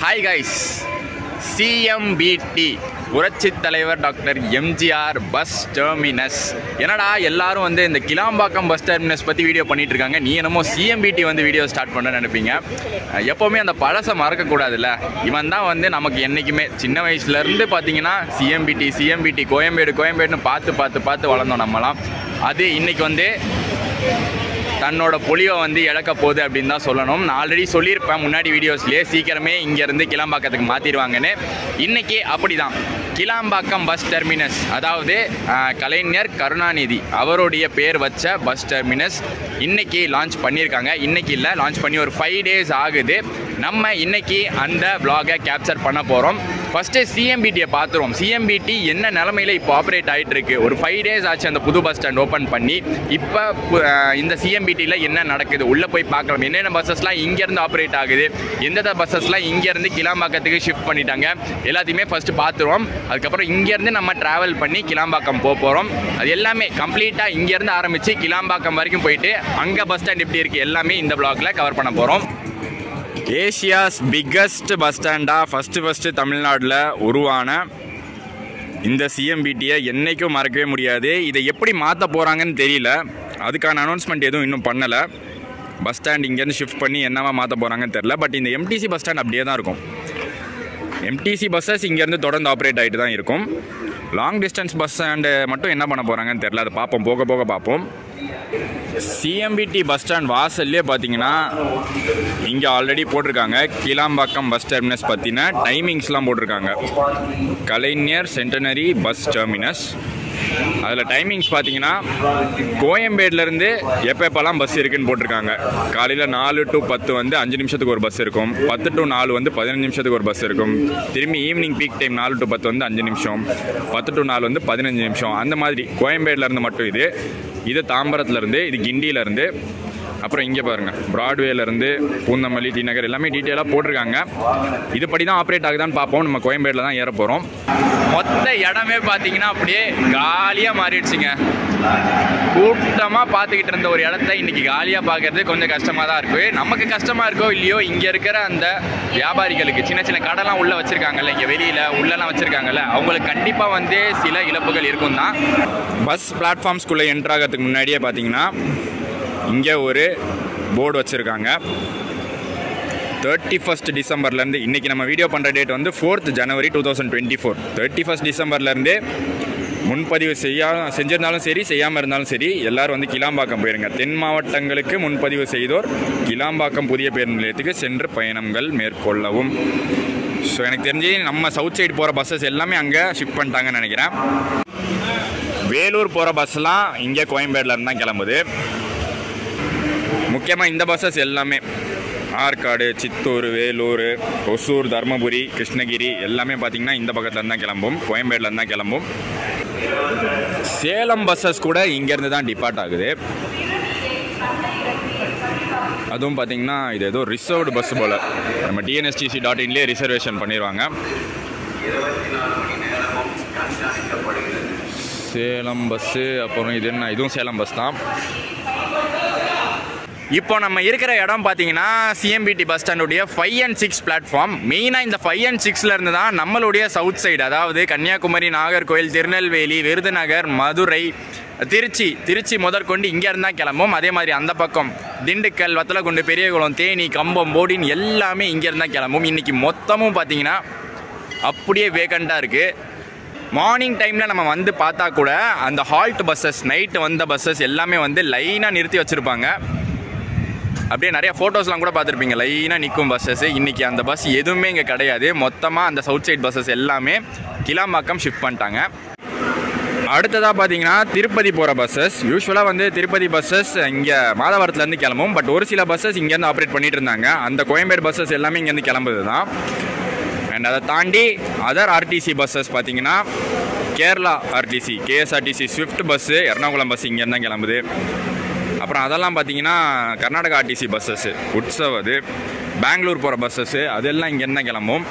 Hi guys CMBT புரட்சித் தலைவர் doctor MGR bus terminus என்னடா எல்லாரும் வந்து இந்த கிளாம்பாக்கம் பஸ் டெர்மினஸ் பற்றி வீடியோ பண்ணிட்டு இருக்காங்க நீ என்னமோ சிஎம்பிடி வந்து வீடியோ ஸ்டார்ட் பண்ண நினைப்பீங்க அஹ் எப்போவுமே அந்த பழசை மறக்கக்கூடாதுல்ல இவன் தான் வந்து நமக்கு என்றைக்குமே சின்ன வயசுலேருந்து பார்த்தீங்கன்னா சிஎம்பிடி சிஎம்பிடி கோயம்பேடு கோயம்பேடுன்னு பார்த்து பார்த்து பார்த்து வளர்ந்தோம் நம்மலாம் அது இன்னைக்கு வந்து தன்னோட பொலிவை வந்து இழக்க போகுது அப்படின்னு தான் சொல்லணும் நான் ஆல்ரெடி சொல்லியிருப்பேன் முன்னாடி வீடியோஸ்லேயே சீக்கிரமே இங்கேருந்து கிளாம்பாக்கத்துக்கு மாற்றிடுவாங்கன்னு இன்னைக்கு அப்படி தான் கிளாம்பாக்கம் பஸ் டெர்மினஸ் அதாவது ஆஹ், கலைஞர் கருணாநிதி அவருடைய பேர் வச்ச பஸ் டெர்மினஸ் இன்னைக்கு லான்ச் பண்ணியிருக்காங்க இன்னைக்கு இல்லை லான்ச் பண்ணி ஒரு ஃபைவ் டேஸ் ஆகுது நம்ம இன்னைக்கு அந்த vlog-அ கேப்சர் பண்ண போகிறோம் ஃபஸ்ட்டு சிஎம்பிடியை பார்த்துருவோம் சிஎம்பிடி என்ன நிலமையில இப்போ ஆப்ரேட் ஆகிட்டு இருக்கு ஒரு ஃபைவ் டேஸ் ஆச்சு அந்த புது பஸ் ஸ்டாண்ட் ஓப்பன் பண்ணி இப்போ இந்த சிஎம்பிடியில் என்ன நடக்குது உள்ளே போய் பார்க்கலாம் என்னென்ன பஸ்ஸஸ்லாம் இங்கேருந்து ஆப்ரேட் ஆகுது எந்தெந்த பஸ்ஸஸ்லாம் இங்கேருந்து கிளாம்பாக்கத்துக்கு ஷிஃப்ட் பண்ணிட்டாங்க எல்லாத்தையுமே ஃபஸ்ட்டு பார்த்துருவோம் அதுக்கப்புறம் இங்கேருந்து நம்ம ட்ராவல் பண்ணி கிளாம்பாக்கம் போக போகிறோம் அது எல்லாமே கம்ப்ளீட்டாக இங்கேருந்து ஆரம்பித்து கிளாம்பாக்கம் வரைக்கும் போயிட்டு அங்கே பஸ் ஸ்டாண்ட் எப்படி இருக்குது எல்லாமே இந்த vlog-ல கவர் பண்ண போகிறோம் ஏஷியாஸ் பிக்கஸ்ட் பஸ் ஸ்டாண்டாக ஃபஸ்ட்டு ஃபஸ்ட்டு தமிழ்நாட்டில் உருவான இந்த சிஎம்பிடியை என்றைக்கும் மறக்கவே முடியாது இதை எப்படி மாற்ற போகிறாங்கன்னு தெரியல அதுக்கான அனௌன்ஸ்மெண்ட் எதுவும் இன்னும் பண்ணலை பஸ் ஸ்டாண்ட் இங்கேருந்து ஷிஃப்ட் பண்ணி என்னவா மாற்ற போகிறாங்கன்னு தெரில பட் இந்த எம்டிசி பஸ் ஸ்டாண்ட் அப்படியே தான் இருக்கும் எம்டிசி பஸ்ஸஸ் இங்கேருந்து தொடர்ந்து ஆப்ரேட் ஆகிட்டு தான் இருக்கும் லாங் டிஸ்டன்ஸ் பஸ் ஸ்டாண்டு மட்டும் என்ன பண்ண போகிறாங்கன்னு தெரில அதை பார்ப்போம் போக போக பார்ப்போம் சிஎம்பிடி பஸ் ஸ்டாண்ட் வாசல்லே பார்த்தீங்கன்னா இங்கே ஆல்ரெடி போட்டிருக்காங்க கீழாம்பாக்கம் பஸ் டெர்மினஸ் பற்றின டைமிங்ஸ்லாம் போட்டிருக்காங்க கலைஞர் சென்டனரி பஸ் டெர்மினஸ் அதில் டைமிங்ஸ் பார்த்தீங்கன்னா கோயம்பேடுலேருந்து எப்போ எப்போல்லாம் பஸ் இருக்குன்னு போட்டிருக்காங்க காலையில் நாலு டு பத்து வந்து அஞ்சு நிமிஷத்துக்கு ஒரு பஸ் இருக்கும் பத்து டு நாலு வந்து பதினஞ்சு நிமிஷத்துக்கு ஒரு பஸ் இருக்கும் திரும்பி ஈவினிங் பீக் டைம் நாலு டு பத்து வந்து அஞ்சு நிமிஷம் பத்து டு நாலு வந்து பதினஞ்சு நிமிஷம் அந்த மாதிரி கோயம்பேடுலேருந்து மட்டும் இது இது தாம்பரத்துலேருந்து இது கிண்டியிலேருந்து அப்புறம் இங்கே பாருங்கள் ப்ராட்வேலேருந்து பூந்தமல்லி டி நகர் எல்லாமே டீட்டெயிலாக போட்டிருக்காங்க இதுபடி தான் ஆப்ரேட் ஆகுதான்னு பார்ப்போம் நம்ம கோயம்பேடில் தான் ஏற போகிறோம் மொத்த இடமே பார்த்தீங்கன்னா அப்படியே காலியாக மாறிடுச்சுங்க கூட்டமாக பார்த்துக்கிட்டு இருந்த ஒரு இடத்த இன்னைக்கு காலியாக பார்க்கறது கொஞ்சம் கஷ்டமாக தான் இருக்கு நமக்கு கஷ்டமாக இருக்கோ இல்லையோ இங்கே இருக்கிற அந்த வியாபாரிகளுக்கு சின்ன சின்ன கடைலாம் உள்ளே வச்சுருக்காங்கல்ல இங்கே வெளியில் உள்ளெல்லாம் வச்சுருக்காங்கல்ல அவங்களுக்கு கண்டிப்பாக வந்து சில இழப்புகள் இருக்கும் தான் பஸ் பிளாட்ஃபார்ம்ஸ்குள்ளே என்ட்ராகிறதுக்கு முன்னாடியே பார்த்தீங்கன்னா இங்கே ஒரு போர்டு வச்சுருக்காங்க தேர்ட்டி ஃபஸ்ட் டிசம்பர்லேருந்து இன்றைக்கி நம்ம வீடியோ பண்ணுற டேட் வந்து fourth January two thousand twenty four thirty first டிசம்பர்லேருந்து முன்பதிவு செய்யா செஞ்சிருந்தாலும் சரி செய்யாமல் இருந்தாலும் சரி எல்லாரும் வந்து கிளாம்பாக்கம் போயிருங்க தென் மாவட்டங்களுக்கு முன்பதிவு செய்தோர் கிளாம்பாக்கம் புதிய பேருந்து நிலையத்துக்கு சென்று பயணங்கள் மேற்கொள்ளவும் ஸோ எனக்கு தெரிஞ்சு நம்ம சவுத் சைடு போகிற பஸ்ஸஸ் எல்லாமே அங்கே ஷிஃப்ட் பண்ணிட்டாங்கன்னு நினைக்கிறேன் வேலூர் போகிற பஸ்லாம் இங்கே கோயம்பேடுல இருந்து தான் கிளம்புது முக்கியமாக இந்த பஸ்ஸஸ் எல்லாமே ஆற்காடு சித்தூர் வேலூர் ஒசூர் தருமபுரி கிருஷ்ணகிரி எல்லாமே பார்த்திங்கன்னா இந்த பக்கத்துல இருந்து தான் கிளம்பும் கோயம்பேடுல இருந்து தான் கிளம்பும் சேலம் பஸ்ஸஸ் கூட இங்கேருந்து தான் டிபார்ட் ஆகுது அதுவும் பார்த்தீங்கன்னா இது ஏதோ ரிசர்வ்டு பஸ் போல் நம்ம டிஎன்எஸ்டிசி டாட் இன்லேயே ரிசர்வேஷன் பண்ணிடுவாங்க சேலம் பஸ்ஸு அப்புறம் இது என்ன இதுவும் சேலம் பஸ் தான் இப்போ நம்ம இருக்கிற இடம் பார்த்தீங்கன்னா சிஎம்பிடி பஸ் ஸ்டாண்டுடைய ஃபைவ் அண்ட் சிக்ஸ் பிளாட்ஃபார்ம் மெயினாக இந்த ஃபைவ் அண்ட் சிக்ஸில் இருந்து தான் நம்மளுடைய சவுத் சைடு அதாவது கன்னியாகுமரி நாகர்கோயில் திருநெல்வேலி விருதுநகர் மதுரை திருச்சி திருச்சி முதற்கொண்டு இங்கே இருந்தால் கிளம்பும் அதே மாதிரி அந்த பக்கம் திண்டுக்கல் வத்தலக்குண்டு பெரியகுளம் தேனி கம்பம் போடின் எல்லாமே இங்கே இருந்தால் கிளம்பும் இன்றைக்கி மொத்தமும் பார்த்தீங்கன்னா அப்படியே வேகண்ட்டாக இருக்குது மார்னிங் டைமில் நம்ம வந்து பார்த்தா கூட அந்த ஹால்ட் பஸ்ஸஸ் நைட்டு வந்த பஸ்ஸஸ் எல்லாமே வந்து லைனாக நிறுத்தி வச்சுருப்பாங்க அப்படியே நிறைய ஃபோட்டோஸ்லாம் கூட பார்த்துருப்பீங்க லைனாக நிற்கும் பஸ்ஸஸ் இன்றைக்கி அந்த பஸ் எதுவுமே இங்கே கிடையாது மொத்தமாக அந்த சவுத் சைட் பஸ்ஸஸ் எல்லாமே கிளாம்பாக்கம் ஷிஃப்ட் பண்ணிட்டாங்க அடுத்ததாக பார்த்தீங்கன்னா திருப்பதி போகிற பஸ்ஸஸ் யூஸ்வலாக வந்து திருப்பதி பஸ்ஸஸ் இங்கே மாதவரத்துலேருந்து கிளம்பும் பட் ஒரு சில பஸ்ஸஸ் இங்கேருந்து ஆப்ரேட் பண்ணிட்டு இருந்தாங்க அந்த கோயம்பேடு பஸ்ஸஸ் எல்லாமே இங்கேருந்து கிளம்புது தான் அண்ட் அதை தாண்டி அதர் ஆர்டிசி பஸ்ஸஸ் பார்த்தீங்கன்னா Kerala RTC KSRTC swift bus Ernakulam bus இங்கேருந்து தான் கிளம்புது அப்புறம் அதெல்லாம் பார்த்தீங்கன்னா கர்நாடகா ஆர்டிசி பஸ்ஸஸ்ஸு உட்சவ் அது பெங்களூர் போகிற பஸ்ஸஸ்ஸு அதெல்லாம் இங்கேருந்து தான் கிளம்பும்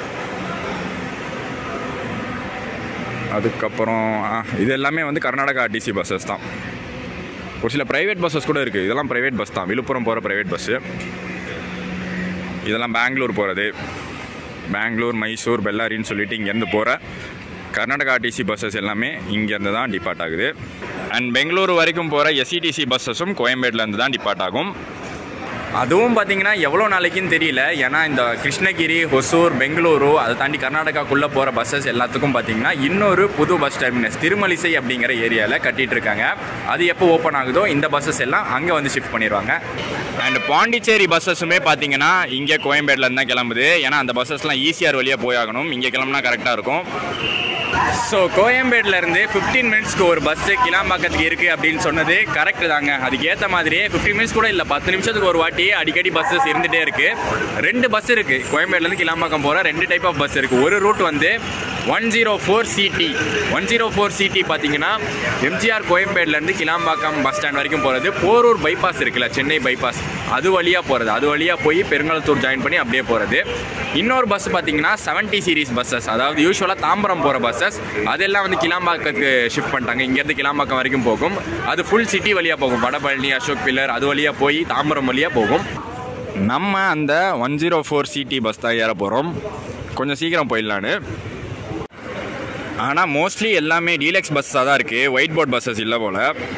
அதுக்கப்புறம் ஆ, இது எல்லாமே வந்து கர்நாடகா ஆர்டிசி பஸ்ஸஸ் தான் ஒரு சில ப்ரைவேட் பஸ்ஸஸ் கூட இருக்குது இதெல்லாம் ப்ரைவேட் பஸ் தான் விழுப்புரம் போகிற ப்ரைவேட் பஸ்ஸு இதெல்லாம் பெங்களூர் போகிறது பெங்களூர் மைசூர் பெல்லாரின்னு சொல்லிட்டு இங்கேருந்து போகிற கர்நாடகா டிசி பஸ்ஸஸ் எல்லாமே இங்கேருந்து தான் டிபார்ட் ஆகுது அண்ட் பெங்களூரு வரைக்கும் போகிற எஸ்சிடிசி பஸ்ஸஸும் கோயம்பேட்லேருந்து தான் டிபார்ட் ஆகும் அதுவும் பார்த்தீங்கன்னா எவ்வளோ நாளைக்குன்னு தெரியல ஏன்னா இந்த கிருஷ்ணகிரி ஹொசூர் பெங்களூரு அதை தாண்டி கர்நாடகாக்குள்ளே போகிற பஸ்ஸஸ் எல்லாத்துக்கும் பார்த்தீங்கன்னா இன்னொரு புது பஸ் டெர்மினஸ் திருமலிசை அப்படிங்கிற ஏரியாவில் கட்டிட்டு இருக்காங்க அது எப்போ ஓப்பன் ஆகுதோ இந்த பஸ்ஸஸ் எல்லாம் அங்கே வந்து ஷிஃப்ட் பண்ணிடுவாங்க அண்ட் பாண்டிச்சேரி பஸ்ஸஸுமே பார்த்தீங்கன்னா இங்கே கோயம்பேட்டில் தான் கிளம்புது ஏன்னா அந்த பஸ்ஸஸ்லாம் ஈஸியார் வழியாக போயாகணும் இங்கே கிளம்புனா கரெக்டாக இருக்கும் ஸோ கோயம்பேடுலேருந்து ஃபிஃப்டீன் மினிட்ஸ்க்கு ஒரு பஸ்ஸு கிளாம்பாக்கத்துக்கு இருக்குது அப்படின்னு சொன்னது கரெக்டு தாங்க அதுக்கு ஏற்ற மாதிரியே ஃபிஃப்டீன் மினிட்ஸ் கூட இல்லை பத்து நிமிஷத்துக்கு ஒரு வாட்டி அடிக்கடி பஸ்ஸஸ் இருந்துகிட்டே இருக்குது ரெண்டு பஸ் இருக்குது கோயம்பேடுலேருந்து கிளாம்பாக்கம் போகிற ரெண்டு டைப் ஆஃப் பஸ் இருக்குது ஒரு ரூட் வந்து one zero four CT one zero four CT பார்த்தீங்கன்னா எம்ஜிஆர் கோயம்பேடுலேருந்து கிளாம்பாக்கம் பஸ் ஸ்டாண்ட் வரைக்கும் போகிறது போரூர் பைபாஸ் இருக்குல்ல சென்னை பைபாஸ் அது வழியாக போகிறது அது வழியாக போய் பெருங்கலத்தூர் ஜாயின் பண்ணி அப்படியே போகிறது இன்னொரு பஸ் பார்த்தீங்கன்னா செவன்ட்டி சீரிஸ் பஸ்ஸஸ் அதாவது யூஸ்வலாக தாம்பரம் போகிற பஸ்ஸஸ் அதெல்லாம் வந்து கிளாம்பாக்கத்துக்கு ஷிஃப்ட் பண்ணிட்டாங்க இங்கேருந்து கிளாம்பாக்கம் வரைக்கும் போகும் அது ஃபுல் சிட்டி வழியாக போகும் வடபழனி அசோக் பில்லர் அது வழியாக போய் தாம்பரம் வழியாக போகும் நம்ம அந்த one zero four CT bus தான் ஏற போகிறோம் கொஞ்சம் சீக்கிரம் போயிடலான்னு ஆனால் மோஸ்ட்லி எல்லாமே டீலக்ஸ் பஸ்ஸாக தான் இருக்குது ஒயிட் போர்ட் பஸ்ஸஸ் இல்லை போல்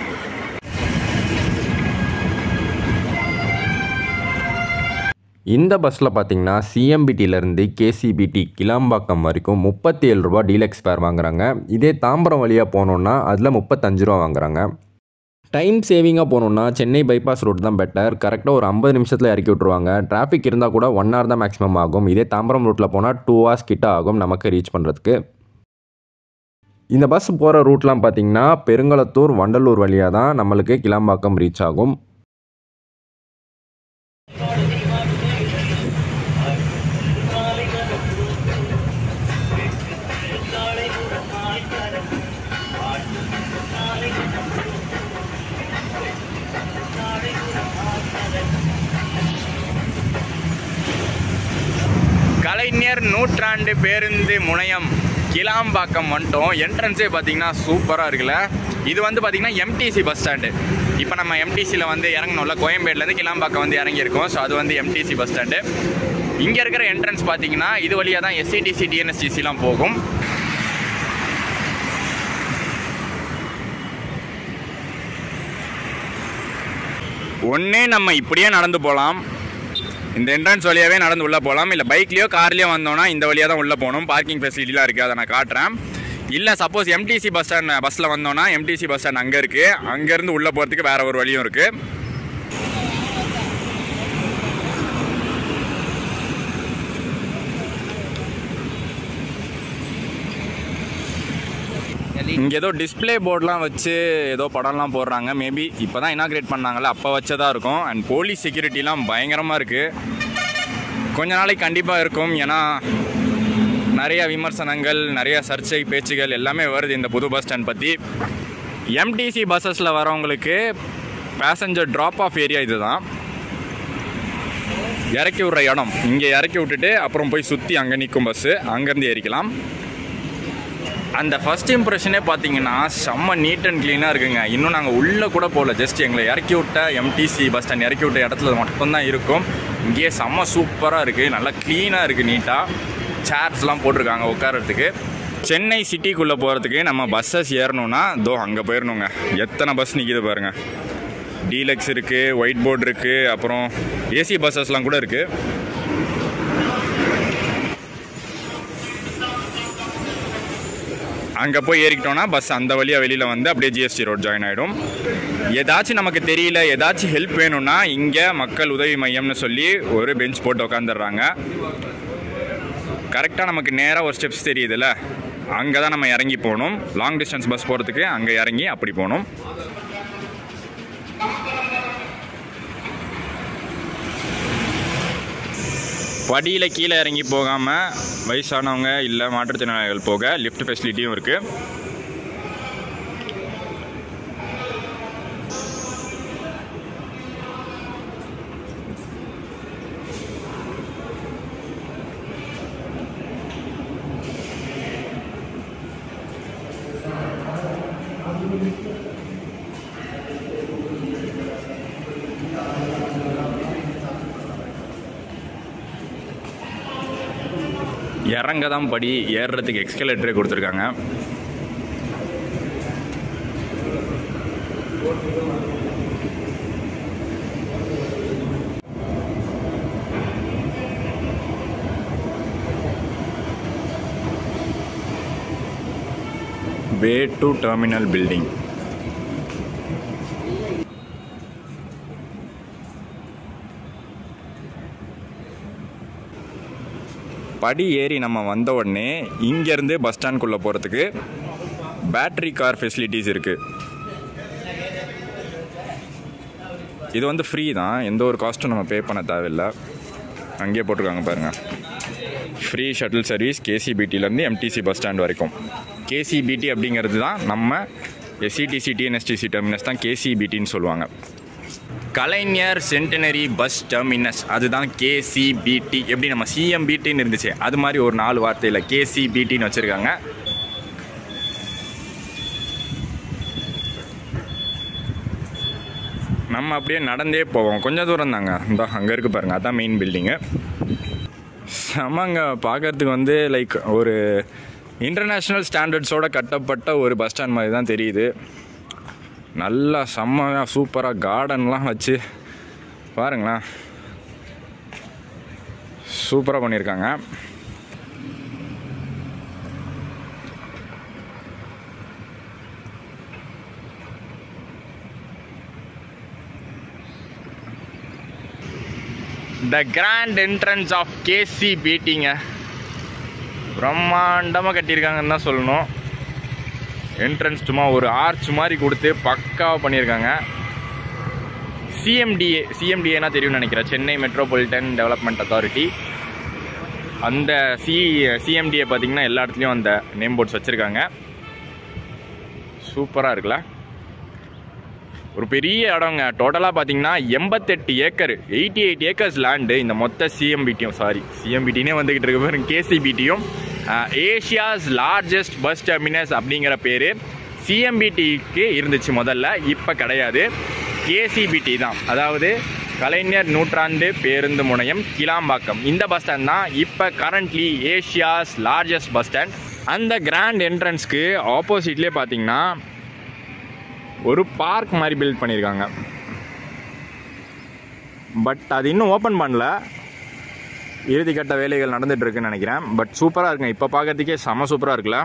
இந்த பஸ்ஸில் பார்த்தீங்கன்னா சிஎம்பிடியிலேருந்து கேசிபிடி கிளாம்பாக்கம் வரைக்கும் முப்பத்தி ஏழு ரூபா டீலக்ஸ் ஃபேர் வாங்குறாங்க இதே தாம்பரம் வழியாக போனோன்னா அதில் முப்பத்தஞ்சு ரூபா வாங்குறாங்க டைம் சேவிங்காக போகணுன்னா சென்னை பைபாஸ் ரூட் தான் பெட்டர் கரெக்டாக ஒரு ஐம்பது நிமிஷத்தில் இறக்கி விட்ருவாங்க டிராஃபிக் இருந்தால் கூட ஒன் ஹவர் தான் மேக்ஸிமம் ஆகும் இதே தாம்பரம் ரூட்டில் போனால் டூ ஹவர்ஸ் கிட்ட ஆகும் நமக்கு ரீச் பண்ணுறதுக்கு இந்த பஸ் போகிற ரூட்லாம் பார்த்தீங்கன்னா பெருங்களத்தூர் வண்டலூர் வழியாக தான் நம்மளுக்கு கிளாம்பாக்கம் ரீச் ஆகும் கலைஞர் நூற்றாண்டு பேருந்து முனையம் கிளாம்பாக்கம் வந்துட்டோம் என்ட்ரன்ஸே பார்த்தீங்கன்னா சூப்பராக இருக்குல்ல இது வந்து பார்த்தீங்கன்னா எம்டிசி பஸ் ஸ்டாண்டு இப்போ நம்ம எம்டிசியில் வந்து இறங்கணும்ல கோயம்பேடுலேருந்து கிளாம்பாக்கம் வந்து இறங்கியிருக்கோம் ஸோ அது வந்து எம்டிசி பஸ் ஸ்டாண்டு இங்கே இருக்கிற என்ட்ரன்ஸ் பார்த்தீங்கன்னா இது வழியாக தான் எஸ்சிடிசி டிஎன்எஸ்டிசிலாம் போகும் ஒன்றே நம்ம இப்படியே நடந்து போகலாம் இந்த என்ட்ரன்ஸ் வழியாகவே நடந்து உள்ளே போகலாம் இல்லை பைக்லேயோ கார்லேயோ வந்தோம்னா இந்த வழியாக தான் உள்ளே போகணும் பார்க்கிங் ஃபெசிலிட்டிலாம் இருக்குது அதை நான் காட்டுறேன் இல்லை சப்போஸ் எம்டிசி பஸ் ஸ்டாண்ட் பஸ்ஸில் வந்தோம்னா எம்டிசி பஸ் ஸ்டாண்ட் அங்கே இருக்குது அங்கேருந்து உள்ளே போகிறதுக்கு வேறு ஒரு வழியும் இருக்குது இங்கே ஏதோ டிஸ்ப்ளே போர்ட்லாம் வச்சு ஏதோ படம்லாம் போடுறாங்க மேபி இப்போ தான் இனாக்ரேட் பண்ணாங்கல்ல அப்போ வச்சதா இருக்கும் அண்ட் போலீஸ் செக்யூரிட்டிலாம் பயங்கரமாக இருக்குது கொஞ்ச நாளைக்கு கண்டிப்பாக இருக்கும் ஏன்னா நிறைய விமர்சனங்கள் நிறைய சர்ச்சை பேச்சுகள் எல்லாமே வருது இந்த புது பஸ் ஸ்டாண்ட் பற்றி எம்டிசி பஸ்ஸஸில் வரவங்களுக்கு பேசஞ்சர் ட்ராப் ஆஃப் ஏரியா இதுதான் இறக்கி விட்ற இடம் இங்கே இறக்கி விட்டுட்டு அப்புறம் போய் சுற்றி அங்கே நிற்கும் பஸ்ஸு அங்கேருந்து ஏறிக்கலாம் அந்த ஃபர்ஸ்ட் இம்ப்ரெஷனே பார்த்தீங்கன்னா செம்ம நீட் அண்ட் க்ளீனாக இருக்குங்க இன்னும் நாங்கள் உள்ளே கூட போகல ஜஸ்ட் எங்களை இறக்கி விட்ட எம்டிசி பஸ் ஸ்டாண்ட் இறக்கி விட்ட இடத்துல மட்டும்தான் இருக்கும் இங்கேயே செம்ம சூப்பராக இருக்குது நல்லா க்ளீனாக இருக்குது நீட்டாக சேர்ஸ்லாம் போட்டிருக்காங்க உட்காரத்துக்கு சென்னை சிட்டிக்குள்ளே போகிறதுக்கு நம்ம பஸ்ஸஸ் ஏறணும்னா தோ அங்கே போயிடணுங்க எத்தனை பஸ் நிற்கிது பாருங்கள் டீலக்ஸ் இருக்குது ஒயிட் போர்டு இருக்குது அப்புறம் ஏசி பஸ்ஸஸ்லாம் கூட இருக்குது அங்கே போய் ஏறிக்கிட்டோன்னா பஸ் அந்த வழியாக வெளியில் வந்து அப்படியே ஜிஎஸ்டி ரோட் ஜாயின் ஆகிடும் ஏதாச்சும் நமக்கு தெரியல ஏதாச்சும் ஹெல்ப் வேணும்னா இங்கே மக்கள் உதவி மையம்னு சொல்லி ஒரு பெஞ்ச் போட்டு உட்காந்துடுறாங்க கரெக்டாக நமக்கு நேராக ஒரு ஸ்டெப்ஸ் தெரியுதுல்ல அங்கே தான் நம்ம இறங்கி போகணும் லாங் டிஸ்டன்ஸ் பஸ் போகிறதுக்கு அங்கே இறங்கி அப்படி போகணும் படியில் கீழே இறங்கி போகாமல் வயசானவங்க இல்லை மாற்றுத்திறனாளிகள் போக லிஃப்ட் ஃபெசிலிட்டியும் இருக்குது இறங்க தான் படி ஏறுறதுக்கு எக்ஸ்கலேட்டரே கொடுத்துருக்காங்க வே டு டெர்மினல் பில்டிங் படி ஏறி நம்ம வந்த உடனே இங்கேருந்து பஸ் ஸ்டாண்ட்குள்ளே போகிறதுக்கு பேட்டரி கார் ஃபெசிலிட்டிஸ் இருக்குது இது வந்து ஃப்ரீ தான் எந்த ஒரு காஸ்ட்டும் நம்ம பே பண்ண தேவையில்லை அங்கேயே போட்டிருக்காங்க பாருங்கள் ஃப்ரீ ஷட்டில் சர்வீஸ் கேசிபிடிலேருந்து எம்டிசி பஸ் ஸ்டாண்ட் வரைக்கும் கேசிபிடி அப்படிங்கிறது தான் நம்ம எஸ்சிடிசி டிஎன்எஸ்டிசி டெர்மினஸ் தான் கேசிபிடின்னு சொல்லுவாங்க கலைஞர் சென்டினரி பஸ் டெர்மினஸ் அதுதான் கேசிபிடி எப்படி நம்ம சிஎம்பிடின்னு இருந்துச்சு அது மாதிரி ஒரு நாலு வார்த்தையில் கேசிபிடின்னு வச்சுருக்காங்க நம்ம அப்படியே நடந்தே போவோம் கொஞ்சம் தூரம் தாங்க இந்த அங்கே இருக்கு பாருங்க அதான் மெயின் பில்டிங்கு செமங்க பார்க்கறதுக்கு வந்து லைக் ஒரு இன்டர்நேஷ்னல் ஸ்டாண்டர்ட்ஸோட கட்டப்பட்ட ஒரு பஸ் ஸ்டாண்ட் மாதிரி தான் தெரியுது நல்லா செம்மையாக சூப்பராக கார்டன்லாம் வச்சு பாருங்களேன் சூப்பராக பண்ணியிருக்காங்க the grand entrance of KC பீட்டிங்க பிரம்மாண்டமாக கட்டியிருக்காங்கன்னு தான் சொல்லணும் என்ட்ரன்ஸ் சும்மா ஒரு ஆர்ச் மாதிரி கொடுத்து பக்காவாக பண்ணியிருக்காங்க சிஎம்டிஏ சிஎம்டிஏனா தெரியும்னு நினைக்கிறேன் சென்னை மெட்ரோபாலிட்டன் டெவலப்மெண்ட் அத்தாரிட்டி அந்த சி சிஎம்டிஏ பார்த்தீங்கன்னா எல்லா இடத்துலையும் அந்த நேம் போர்ட்ஸ் வச்சுருக்காங்க சூப்பராக இருக்குல்ல ஒரு பெரிய இடங்க டோட்டலாக பார்த்தீங்கன்னா எண்பத்தெட்டு acre eighty eight acres land இந்த மொத்த சிஎம்பிடியும் சாரி சிஎம்பிடினே வந்துக்கிட்டு இருக்க பாருங்க கேசிபிடியும் ஏஷியாஸ் லார்ஜஸ்ட் பஸ் டெர்மினஸ் அப்படிங்கிற பேர் சிஎம்பிடிக்கு இருந்துச்சு முதல்ல இப்போ கிடையாது கேசிபிடி தான் அதாவது கலைஞர் நூற்றாண்டு பேருந்து முனையம் கிளாம்பாக்கம் இந்த பஸ் ஸ்டாண்ட் தான் இப்போ currently Asia's largest bus stand அந்த கிராண்ட் என்ட்ரன்ஸ்க்கு ஆப்போசிட்லேயே பார்த்தீங்கன்னா ஒரு பார்க் மாதிரி பில்ட் பண்ணியிருக்காங்க பட் அது இன்னும் ஓப்பன் பண்ணல இறுதிக்கட்ட வேலைகள் நடந்துட்டு இருக்குன்னு நினைக்கிறேன் பட் சூப்பராக இருக்குங்க இப்போ பார்க்கறதுக்கே செம சூப்பராக இருக்குல்ல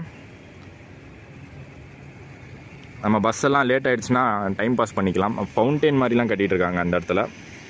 நம்ம பஸ் எல்லாம் லேட் ஆயிடுச்சுன்னா டைம் பாஸ் பண்ணிக்கலாம் ஃபவுண்டெயின் மாதிரிலாம் கட்டிட்டு இருக்காங்க அந்த இடத்துல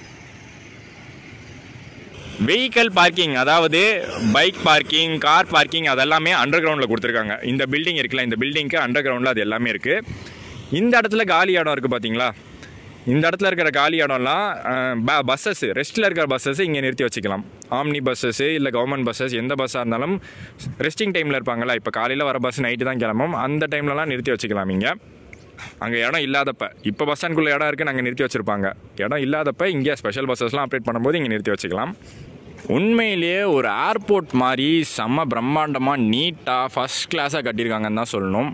வெஹிக்கல் பார்க்கிங் அதாவது பைக் பார்க்கிங் கார் பார்க்கிங் அதெல்லாமே அண்டர் கிரவுண்டில் கொடுத்துருக்காங்க இந்த பில்டிங் இருக்குல்ல இந்த பில்டிங்க்கு அண்டர் கிரவுண்டில் அது எல்லாமே இருக்குது இந்த இடத்துல காலி இடம் இருக்குது பார்த்தீங்களா இந்த இடத்துல இருக்கிற காலி இடம்லாம் பஸ்ஸஸ் ரெஸ்ட்டில் இருக்கிற பஸ்ஸஸ் இங்கே நிறுத்தி வச்சுக்கலாம் ஆம்னி பஸ்ஸஸ் இல்லை கவர்மெண்ட் பஸ்ஸஸ் எந்த பஸ்ஸாக இருந்தாலும் ரெஸ்டிங் டைமில் இருப்பாங்களா இப்போ காலையில் வர பஸ் நைட்டு தான் கிளம்பும் அந்த டைம்லலாம் நிறுத்தி வச்சுக்கலாம் இங்கே அங்கே இடம் இல்லாதப்ப இப்போ பஸ் ஸ்டாண்ட்குள்ளே இடம் இருக்குது நாங்கள் நிறுத்தி வச்சுருப்பாங்க இடம் இல்லாதப்ப இங்கே ஸ்பெஷல் பஸ்ஸஸ்லாம் அப்டேட் பண்ணும்போது இங்கே நிறுத்தி வச்சுக்கலாம் உண்மையிலேயே ஒரு ஏர்போர்ட் மாதிரி செம்ம பிரம்மாண்டமாக நீட்டாக ஃபஸ்ட் கிளாஸாக கட்டியிருக்காங்கன்னு தான் சொல்லணும்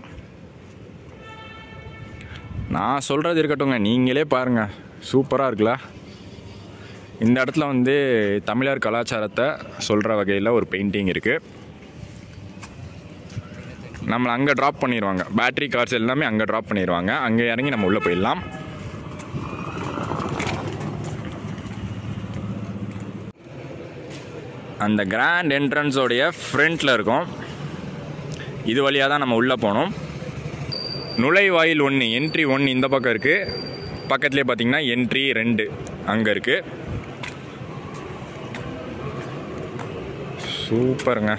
நான் சொல்கிறது இருக்கட்டுங்க நீங்களே பாருங்கள் சூப்பராக இருக்குல்ல இந்த இடத்துல வந்து தமிழர் கலாச்சாரத்தை சொல்கிற வகையில் ஒரு பெயிண்டிங் இருக்குது நம்மளை அங்கே ட்ராப் பண்ணிடுவாங்க பேட்டரி கார்ஸ் எல்லாமே அங்கே ட்ராப் பண்ணிடுவாங்க அங்கே இறங்கி நம்ம உள்ளே போயிடலாம் அந்த கிராண்ட் என்ட்ரன்ஸோடைய ஃப்ரண்ட்டில் இருக்கும் இது வழியாக தான் நம்ம உள்ளே போனோம் நுழைவாயில் ஒன்று என்ட்ரி ஒன்று இந்த பக்கம் இருக்குது பக்கத்துலேயே பார்த்தீங்கன்னா என்ட்ரி ரெண்டு அங்கே இருக்குது சூப்பருங்க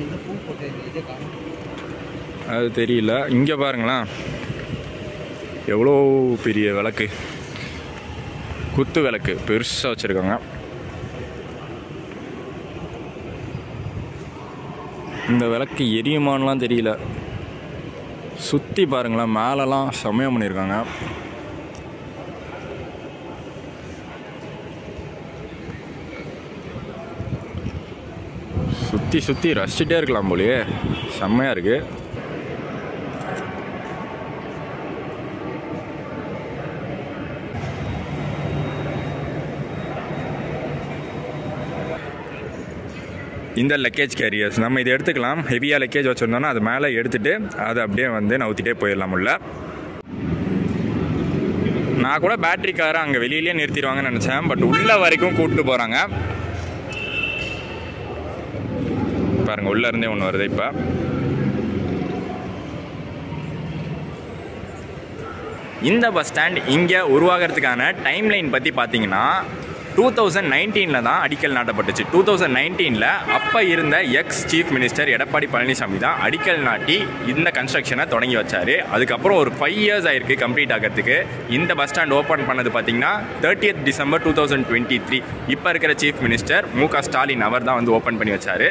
அது தெரியல இங்கே பாருங்களேன் எவ்வளோ பெரிய விளக்கு குத்து விளக்கு பெருசாக வச்சுருக்காங்க இந்த விளக்கு எரியுமான்லாம் தெரியல சுற்றி பாருங்களேன் மேலெலாம் சமயம் பண்ணியிருக்காங்க சுற்றி சுற்றி ரசிச்சுட்டே இருக்கலாம் போலயே செம்மையாக இருக்குது இந்த லக்கேஜ் கேரியர்ஸ் நம்ம இதை எடுத்துக்கலாம் ஹெவியாக லக்கேஜ் வச்சுருந்தோம்னா அது மேலே எடுத்துகிட்டு அதை அப்படியே வந்து நவுத்திட்டே போயிடலாம் உள்ள நான் கூட பேட்டரி காரை அங்கே வெளியிலேயே நிறுத்திடுவாங்கன்னு நினச்சேன் பட் உள்ள வரைக்கும் கூப்பிட்டு போகிறாங்க பாருங்க உள்ள இருந்தே ஒன்று வருது இப்போ இந்த பஸ் ஸ்டாண்ட் இங்கே உருவாகிறதுக்கான டைம் லைன் பற்றி பார்த்தீங்கன்னா டூ தௌசண்ட் நைன்டீனில் தான் அடிக்கல் நாட்டப்பட்டுச்சு டூ தௌசண்ட் நைன்டீனில் அப்போ இருந்த ex chief minister Edappadi Palaniswami தான் அடிக்கல் நாட்டி இந்த கன்ஸ்ட்ரக்ஷனை தொடங்கி வச்சார் அதுக்கப்புறம் ஒரு ஃபைவ் இயர்ஸ் ஆயிருக்கு கம்ப்ளீட் ஆகிறதுக்கு இந்த பஸ் ஸ்டாண்ட் ஓப்பன் பண்ணது பார்த்தீங்கன்னா thirtieth December two thousand twenty three இப்போ இருக்கிற சீஃப் மினிஸ்டர் மு க ஸ்டாலின் அவர் தான் வந்து ஓப்பன் பண்ணி வச்சார்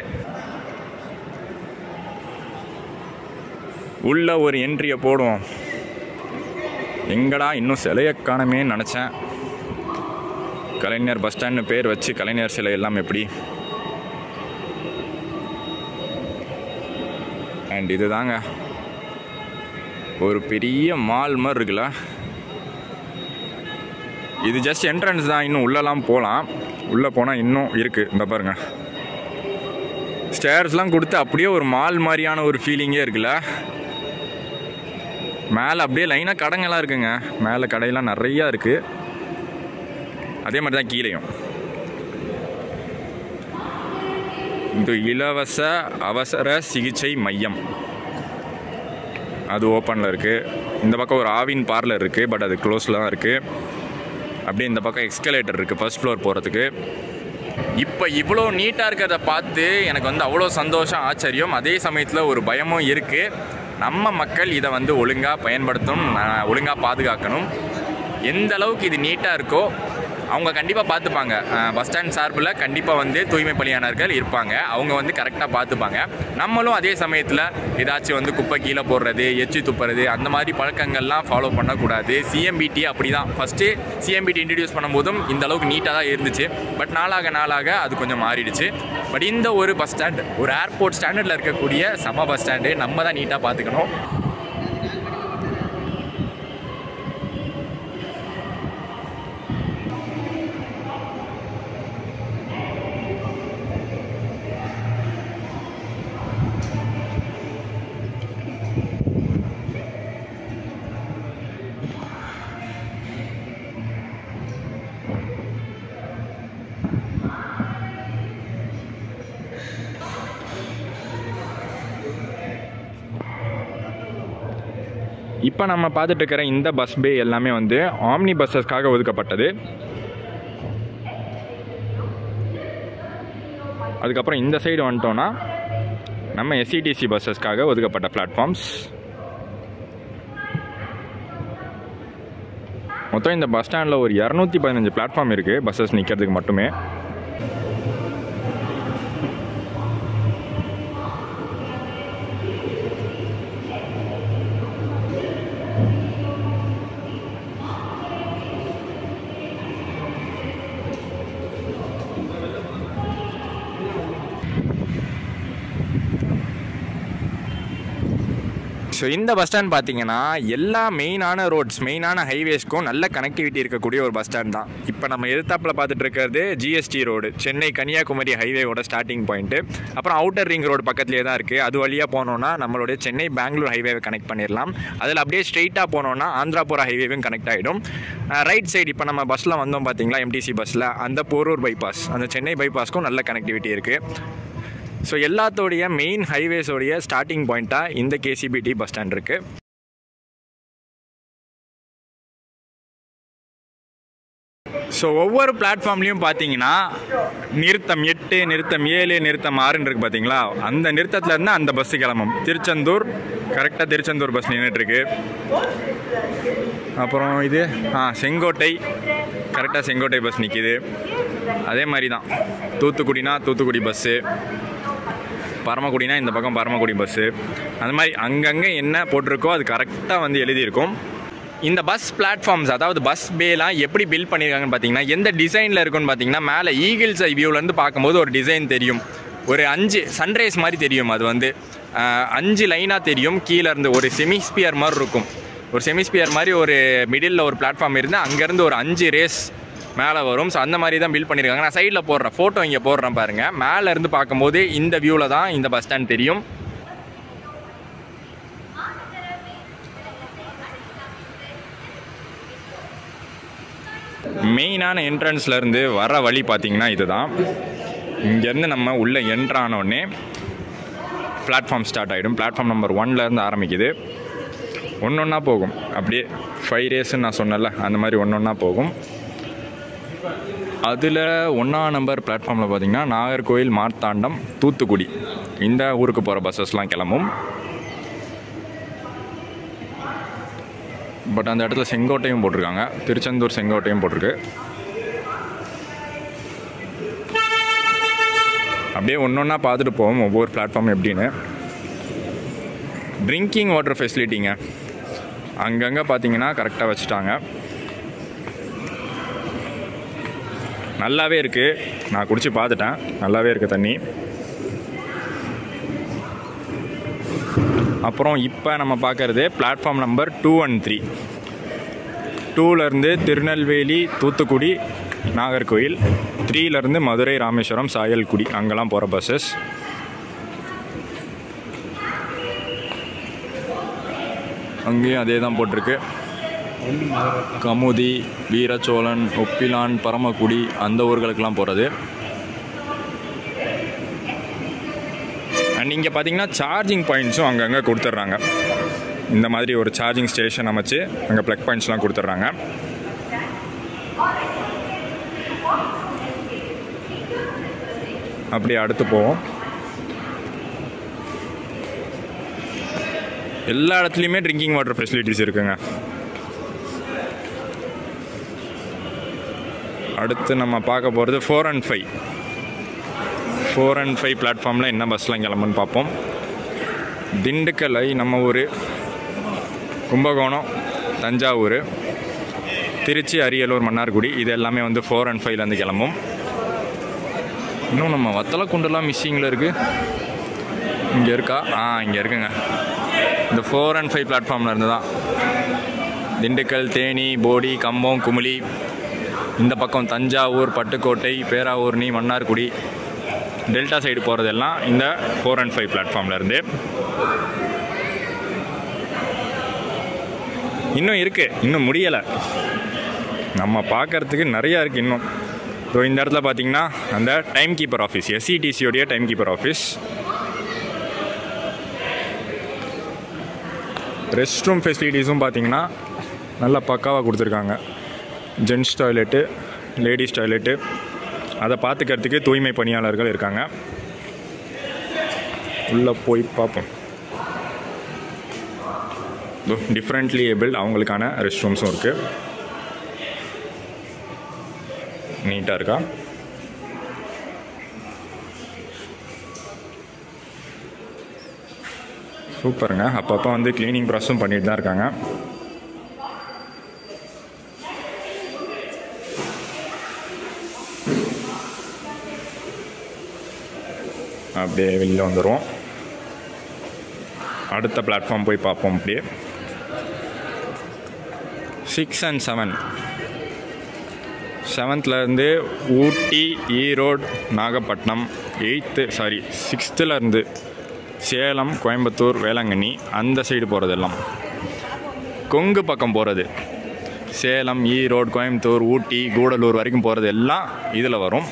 உள்ள ஒரு என்ட்ரியை போடுவோம் எங்கடா இன்னும் சிலையை காணமே நினச்சேன் கலைஞர் பஸ் ஸ்டாண்ட்னு பேர் வச்சு கலைஞர் சிலை எல்லாம் எப்படி அண்ட் இதுதாங்க ஒரு பெரிய மால் மாதிரி இருக்குல்ல இது ஜஸ்ட் என்ட்ரன்ஸ் தான் இன்னும் உள்ளலாம் போகலாம் உள்ளே போனால் இன்னும் இருக்குது இந்த பாருங்க ஸ்டேர்ஸ்லாம் கொடுத்து அப்படியே ஒரு மால் மாதிரியான ஒரு ஃபீலிங்கே இருக்குல்ல மேலே அப்படியே லைனாக கடைங்கெல்லாம் இருக்குங்க மேலே கடையெல்லாம் நிறையா இருக்குது அதே மாதிரி தான் கீழேயும் இது இலவச அவசர சிகிச்சை மையம் அது ஓப்பனில் இருக்குது இந்த பக்கம் ஒரு ஆவின் பார்லர் இருக்குது பட் அது க்ளோஸில் தான் இருக்குது அப்படியே இந்த பக்கம் எக்ஸ்கலேட்டர் இருக்குது ஃபர்ஸ்ட் ஃப்ளோர் போகிறதுக்கு இப்போ இவ்வளோ நீட்டாக இருக்கிறத பார்த்து எனக்கு வந்து அவ்வளோ சந்தோஷம் ஆச்சரியம் அதே சமயத்தில் ஒரு பயமும் இருக்குது நம்ம மக்கள் இதை வந்து ஒழுங்காக பயன்படுத்தணும் ஒழுங்காக பாதுகாக்கணும் எந்த அளவுக்கு இது நீட்டாக இருக்கோ அவங்க கண்டிப்பாக பார்த்துப்பாங்க பஸ் ஸ்டாண்ட் சார்பில் கண்டிப்பாக வந்து தூய்மை பணியாளர்கள் இருப்பாங்க அவங்க வந்து கரெக்டாக பார்த்துப்பாங்க நம்மளும் அதே சமயத்தில் ஏதாச்சும் வந்து குப்பை கீழே போடுறது எச்சி துப்புறது அந்த மாதிரி பழக்கங்கள்லாம் ஃபாலோ பண்ணக்கூடாது சிஎம்பிடி அப்படி தான் ஃபஸ்ட்டு சிஎம்பிடி இன்ட்ரடியூஸ் பண்ணும்போதும் இந்த அளவுக்கு நீட்டாக தான் இருந்துச்சு பட் நாளாக நாளாக அது கொஞ்சம் மாறிடுச்சு பட் இந்த ஒரு பஸ் ஸ்டாண்ட் ஒரு ஏர்போர்ட் ஸ்டாண்டர்டில் இருக்கக்கூடிய சம பஸ் ஸ்டாண்டு நம்ம தான் நீட்டாக பார்த்துக்கணும் இப்போ நம்ம பார்த்துட்டு இருக்கிற இந்த பஸ் பே எல்லாமே வந்து ஆம்னி பஸ்ஸஸ்க்காக ஒதுக்கப்பட்டது அதுக்கப்புறம் இந்த சைடு வந்துட்டோன்னா நம்ம எஸ்சிடிசி பஸ்ஸஸ்க்காக ஒதுக்கப்பட்ட பிளாட்ஃபார்ம்ஸ் மொத்தம் இந்த பஸ் ஸ்டாண்டில் ஒரு இரநூத்தி பதினஞ்சு பிளாட்ஃபார்ம் இருக்குது பஸ்ஸஸ் நிற்கிறதுக்கு மட்டுமே ஸோ இந்த பஸ் ஸ்டாண்ட் பார்த்தீங்கன்னா எல்லா மெயினான ரோட்ஸ் மெயினான ஹைவேஸ்க்கும் நல்ல கனெக்டிவிட்டி இருக்கக்கூடிய ஒரு பஸ் ஸ்டாண்ட் தான் இப்போ நம்ம எதிர்த்தாப்பில் பார்த்துட்டு இருக்கிறது ஜிஎஸ்டி ரோடு சென்னை கன்னியாகுமரி ஹைவேவோட ஸ்டார்டிங் பாயிண்ட்டு அப்புறம் அவுட்டர் ரிங் ரோடு பக்கத்துலேயே தான் இருக்குது அது வழியாக போனோன்னா நம்மளுடைய சென்னை பெங்களூர் ஹைவேவை கனெக்ட் பண்ணிடலாம் அதில் அப்படியே ஸ்ட்ரெயிட்டாக போனோன்னா ஆந்திராபுரா ஹைவேவும் கனெக்ட் ஆகிடும் ரைட் சைடு இப்போ நம்ம பஸ்ஸில் வந்தோம் பார்த்தீங்களா எம்டிசி பஸ்ஸில் அந்த போரூர் பைபாஸ் அந்த சென்னை பைபாஸ்க்கும் நல்ல கனெக்டிவிட்டி இருக்குது ஸோ எல்லாத்தோடைய மெயின் ஹைவேஸோடைய ஸ்டார்டிங் பாயிண்ட்டாக இந்த கேசிபிடி பஸ் ஸ்டாண்ட் இருக்குது ஸோ ஒவ்வொரு பிளாட்ஃபார்ம்லேயும் பார்த்தீங்கன்னா நிறுத்தம் எட்டு நிறுத்தம் ஏழு நிறுத்தம் ஆறுன்னு இருக்குது பார்த்தீங்களா அந்த நிறுத்தத்துல இருந்து அந்த பஸ்ஸு கிளம்பும் திருச்செந்தூர் கரெக்டாக திருச்செந்தூர் பஸ் நின்றுட்டுருக்கு அப்புறம் இது ஆ செங்கோட்டை கரெக்டாக செங்கோட்டை பஸ் நிற்கிது அதே மாதிரி தான் தூத்துக்குடினா தூத்துக்குடி பஸ்ஸு பரமக்குடினா இந்த பக்கம் பரமக்குடி பஸ்ஸு அந்த மாதிரி அங்கங்கே என்ன போட்டிருக்கோ அது கரெக்டாக வந்து எழுதியிருக்கும் இந்த பஸ் பிளாட்ஃபார்ம்ஸ் அதாவது பஸ் பேலாம் எப்படி பில்ட் பண்ணியிருக்காங்கன்னு பார்த்தீங்கன்னா எந்த டிசைனில் இருக்குன்னு பார்த்தீங்கன்னா மேலே ஈகிள்ஸ் ஐ வியூலேருந்து பார்க்கும்போது ஒரு டிசைன் தெரியும் ஒரு அஞ்சு சன்ரைஸ் மாதிரி தெரியும் அது வந்து ஆஹ், அஞ்சு லைனாக தெரியும் கீழே இருந்து ஒரு செமிஸ்பியர் மாதிரி இருக்கும் ஒரு செமிஸ்பியர் மாதிரி ஒரு மிடில் ஒரு பிளாட்ஃபார்ம் இருந்து அங்கேருந்து ஒரு அஞ்சு ரேஸ் மேலே வரும் ஸோ அந்த மாதிரி தான் பில்ட் பண்ணியிருக்காங்க நான் சைடில் போடுறேன் ஃபோட்டோ இங்கே போடுறேன் பாருங்கள் மேலே இருந்து பார்க்கும்போது இந்த வியூவில் தான் இந்த பஸ் ஸ்டாண்ட் தெரியும் மெயினான என்ட்ரன்ஸ்ல இருந்து வர வழி பார்த்தீங்கன்னா இதுதான் இங்கேருந்து நம்ம உள்ளே என்ட்ரு ஆனோடனே பிளாட்ஃபார்ம் ஸ்டார்ட் ஆகிடும் பிளாட்ஃபார்ம் நம்பர் ஒன்லேருந்து ஆரம்பிக்குது ஒன்று ஒன்றா போகும் அப்படியே ஃபைவ் ரேஸ்ன்னு நான் சொன்னேன்ல அந்த மாதிரி ஒன்று ஒன்றா போகும் அதில் ஒன்றா நம்பர் பிளாட்ஃபார்மில் பார்த்தீங்கன்னா நாகர்கோயில் மார்த்தாண்டம் தூத்துக்குடி இந்த ஊருக்கு போகிற பஸ்ஸஸ்லாம் கிளம்பும் பட் அந்த இடத்துல செங்கோட்டையும் போட்டிருக்காங்க திருச்செந்தூர் செங்கோட்டையும் போட்டிருக்கு அப்படியே ஒன்று ஒன்றா பார்த்துட்டு போவோம் ஒவ்வொரு பிளாட்ஃபார்ம் எப்படின்னு ட்ரிங்கிங் வாட்டர் ஃபெசிலிட்டிங்க அங்கங்கே பார்த்தீங்கன்னா கரெக்டாக வச்சுட்டாங்க நல்லாவே இருக்குது நான் குடிச்சு பார்த்துட்டேன் நல்லாவே இருக்குது தண்ணி அப்புறம் இப்போ நம்ம பார்க்குறது platform number two and three டூலேருந்து திருநெல்வேலி தூத்துக்குடி நாகர்கோயில் த்ரீலேருந்து மதுரை ராமேஸ்வரம் சாயல்குடி அங்கெல்லாம் போகிற பஸ்ஸஸ் அங்கேயும் அதே தான் போட்டிருக்கு கமுதி வீரச்சோழன் ஒப்பிலான் பரமக்குடி அந்த ஊர்களுக்கெல்லாம் போகிறது அண்ட் இங்கே பார்த்தீங்கன்னா சார்ஜிங் பாயிண்ட்ஸும் அங்கங்கே கொடுத்துட்றாங்க இந்த மாதிரி ஒரு சார்ஜிங் ஸ்டேஷன் அமைச்சு அங்கே ப்ளக் பாயிண்ட்ஸ்லாம் கொடுத்துட்றாங்க அப்படியே அடுத்து போவோம் எல்லா இடத்துலையுமே ட்ரிங்கிங் வாட்டர் ஃபெசிலிட்டிஸ் இருக்குங்க அடுத்து நம்ம பார்க்க போகிறது four and five four and five பிளாட்ஃபார்மில் என்ன பஸ்லாம் கிளம்புன்னு பார்ப்போம் திண்டுக்கல்லை நம்ம ஊர் கும்பகோணம் தஞ்சாவூர் திருச்சி அரியலூர் மன்னார்குடி இது எல்லாமே வந்து ஃபோர் அண்ட் ஃபைவ்லேருந்து கிளம்பும் இன்னும் நம்ம வத்தலக்குண்டுலாம் மிஸ்ஸிங்கில் இருக்குது இங்கே இருக்கா ஆ இங்கே இருக்குங்க இந்த ஃபோர் அண்ட் ஃபைவ் பிளாட்ஃபார்மில் இருந்து தான் திண்டுக்கல் தேனி போடி கம்பம் குமுளி இந்த பக்கம் தஞ்சாவூர் பட்டுக்கோட்டை பேராவூர்னி மன்னார்குடி டெல்டா சைடு போகிறதெல்லாம் இந்த ஃபோர் அண்ட் ஃபைவ் பிளாட்ஃபார்மில் இருந்து இன்னும் இருக்குது இன்னும் முடியலை நம்ம பார்க்கறதுக்கு நிறையா இருக்குது இன்னும் ஸோ இந்த இடத்துல பார்த்தீங்கன்னா அந்த டைம் கீப்பர் ஆஃபீஸ் எஸ்சிடிசியோடைய time keeper office rest room ஃபெசிலிட்டிஸும் பார்த்தீங்கன்னா நல்லா பக்காவாக கொடுத்துருக்காங்க ஜென்ஸ் டாய்லெட்டு லேடிஸ் டாய்லெட்டு அதை பார்த்துக்கிறதுக்கு தூய்மை பணியாளர்கள் இருக்காங்க உள்ளே போய் பார்ப்போம் டிஃப்ரெண்ட்லி ஏபிள் அவங்களுக்கான ரெஸ்ட் ரூம்ஸும் இருக்குது நீட்டாக இருக்கா சூப்பருங்க அப்பப்போ வந்து க்ளீனிங் ப்ராசஸும் பண்ணிட்டு தான் இருக்காங்க அப்படியே வெளியில் வந்துடுவோம் அடுத்த பிளாட்ஃபார்ம் போய் பார்ப்போம் அப்படியே சிக்ஸ் அண்ட் செவன் செவன்த்லேருந்து ஊட்டி ஈரோடு நாகப்பட்டினம் எயித்து சாரி சிக்ஸ்த்துலேருந்து சேலம் கோயம்புத்தூர் வேளாங்கண்ணி அந்த சைடு போகிறதெல்லாம் கொங்கு பக்கம் போகிறது சேலம் ஈரோடு கோயம்புத்தூர் ஊட்டி கூடலூர் வரைக்கும் போகிறது எல்லாம் இதில் வரும்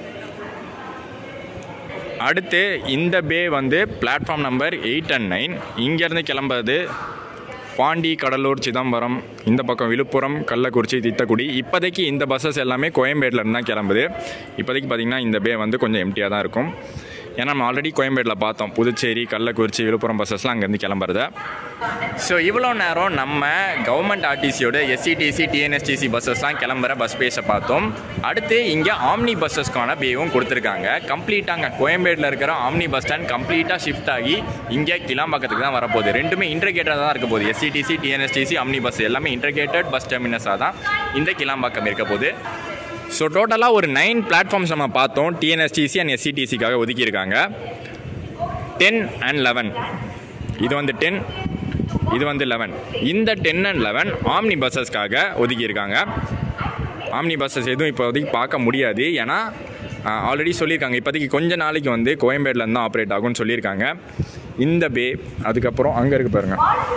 அடுத்து இந்த பே வந்து platform number eight and nine இங்கேருந்து கிளம்புறது பாண்டி கடலூர் சிதம்பரம் இந்த பக்கம் விழுப்புரம் கள்ளக்குறிச்சி திட்டக்குடி இப்போதைக்கு இந்த பஸ்ஸஸ் எல்லாமே கோயம்பேட்டில் தான் கிளம்புது இப்போதைக்கு பார்த்திங்கன்னா இந்த பே வந்து கொஞ்சம் எம்டியாக தான் இருக்கும் ஏன்னா நம்ம ஆல்ரெடி கோயம்பேட்டில் பார்த்தோம் புதுச்சேரி கள்ளக்குறிச்சி விழுப்புரம் பஸ்ஸஸ்லாம் அங்கேருந்து கிளம்புறத ஸோ இவ்வளோ நேரம் நம்ம கவர்மெண்ட் ஆர்டிசியோட எஸ்சிடிசி டிஎன்எஸ்டிசி பஸ்ஸஸ்லாம் கிளம்புற பஸ் பேஸை பார்த்தோம் அடுத்து இங்கே ஆம்னி பஸ்ஸஸ்க்கான பேவும் கொடுத்துருக்காங்க கம்ப்ளீட்டாங்க கோயம்பேட்டில் இருக்கிற ஆம்னி பஸ் ஸ்டாண்ட் கம்ப்ளீட்டாக ஷிஃப்ட் ஆகி இங்கே கிளாம்பாக்கத்துக்கு தான் வரப்போகுது ரெண்டுமே இன்டர்கேட்டடாக தான் இருக்க போகுது எஸ்சிடிசி டிஎன்எஸ்டிசி ஆம்னி பஸ் எல்லாமே இன்டர்கேட்டட் பஸ் டெர்மினஸாக தான் இந்த கிளாம்பாக்கம் இருக்க போகுது ஸோ டோட்டலாக ஒரு நைன் பிளாட்ஃபார்ம்ஸ் நம்ம பார்த்தோம் டிஎன்எஸ்டிசி அண்ட் எஸ்சிடிசிக்காக ஒதுக்கியிருக்காங்க டென் அண்ட் லெவன் இது வந்து டென் இது வந்து லெவன் இந்த டென் அண்ட் லெவன் ஆம்னி பஸ்ஸஸ்க்காக ஒதுக்கியிருக்காங்க ஆம்னி பஸ்ஸஸ் எதுவும் இப்போதைக்கு பார்க்க முடியாது ஏன்னா ஆல்ரெடி சொல்லியிருக்காங்க இப்போதைக்கு கொஞ்ச நாளைக்கு வந்து கோயம்பேடுலேருந்து தான் ஆப்ரேட் ஆகும்னு சொல்லியிருக்காங்க இந்த பே அதுக்கப்புறம் அங்கே இருக்கு பாருங்க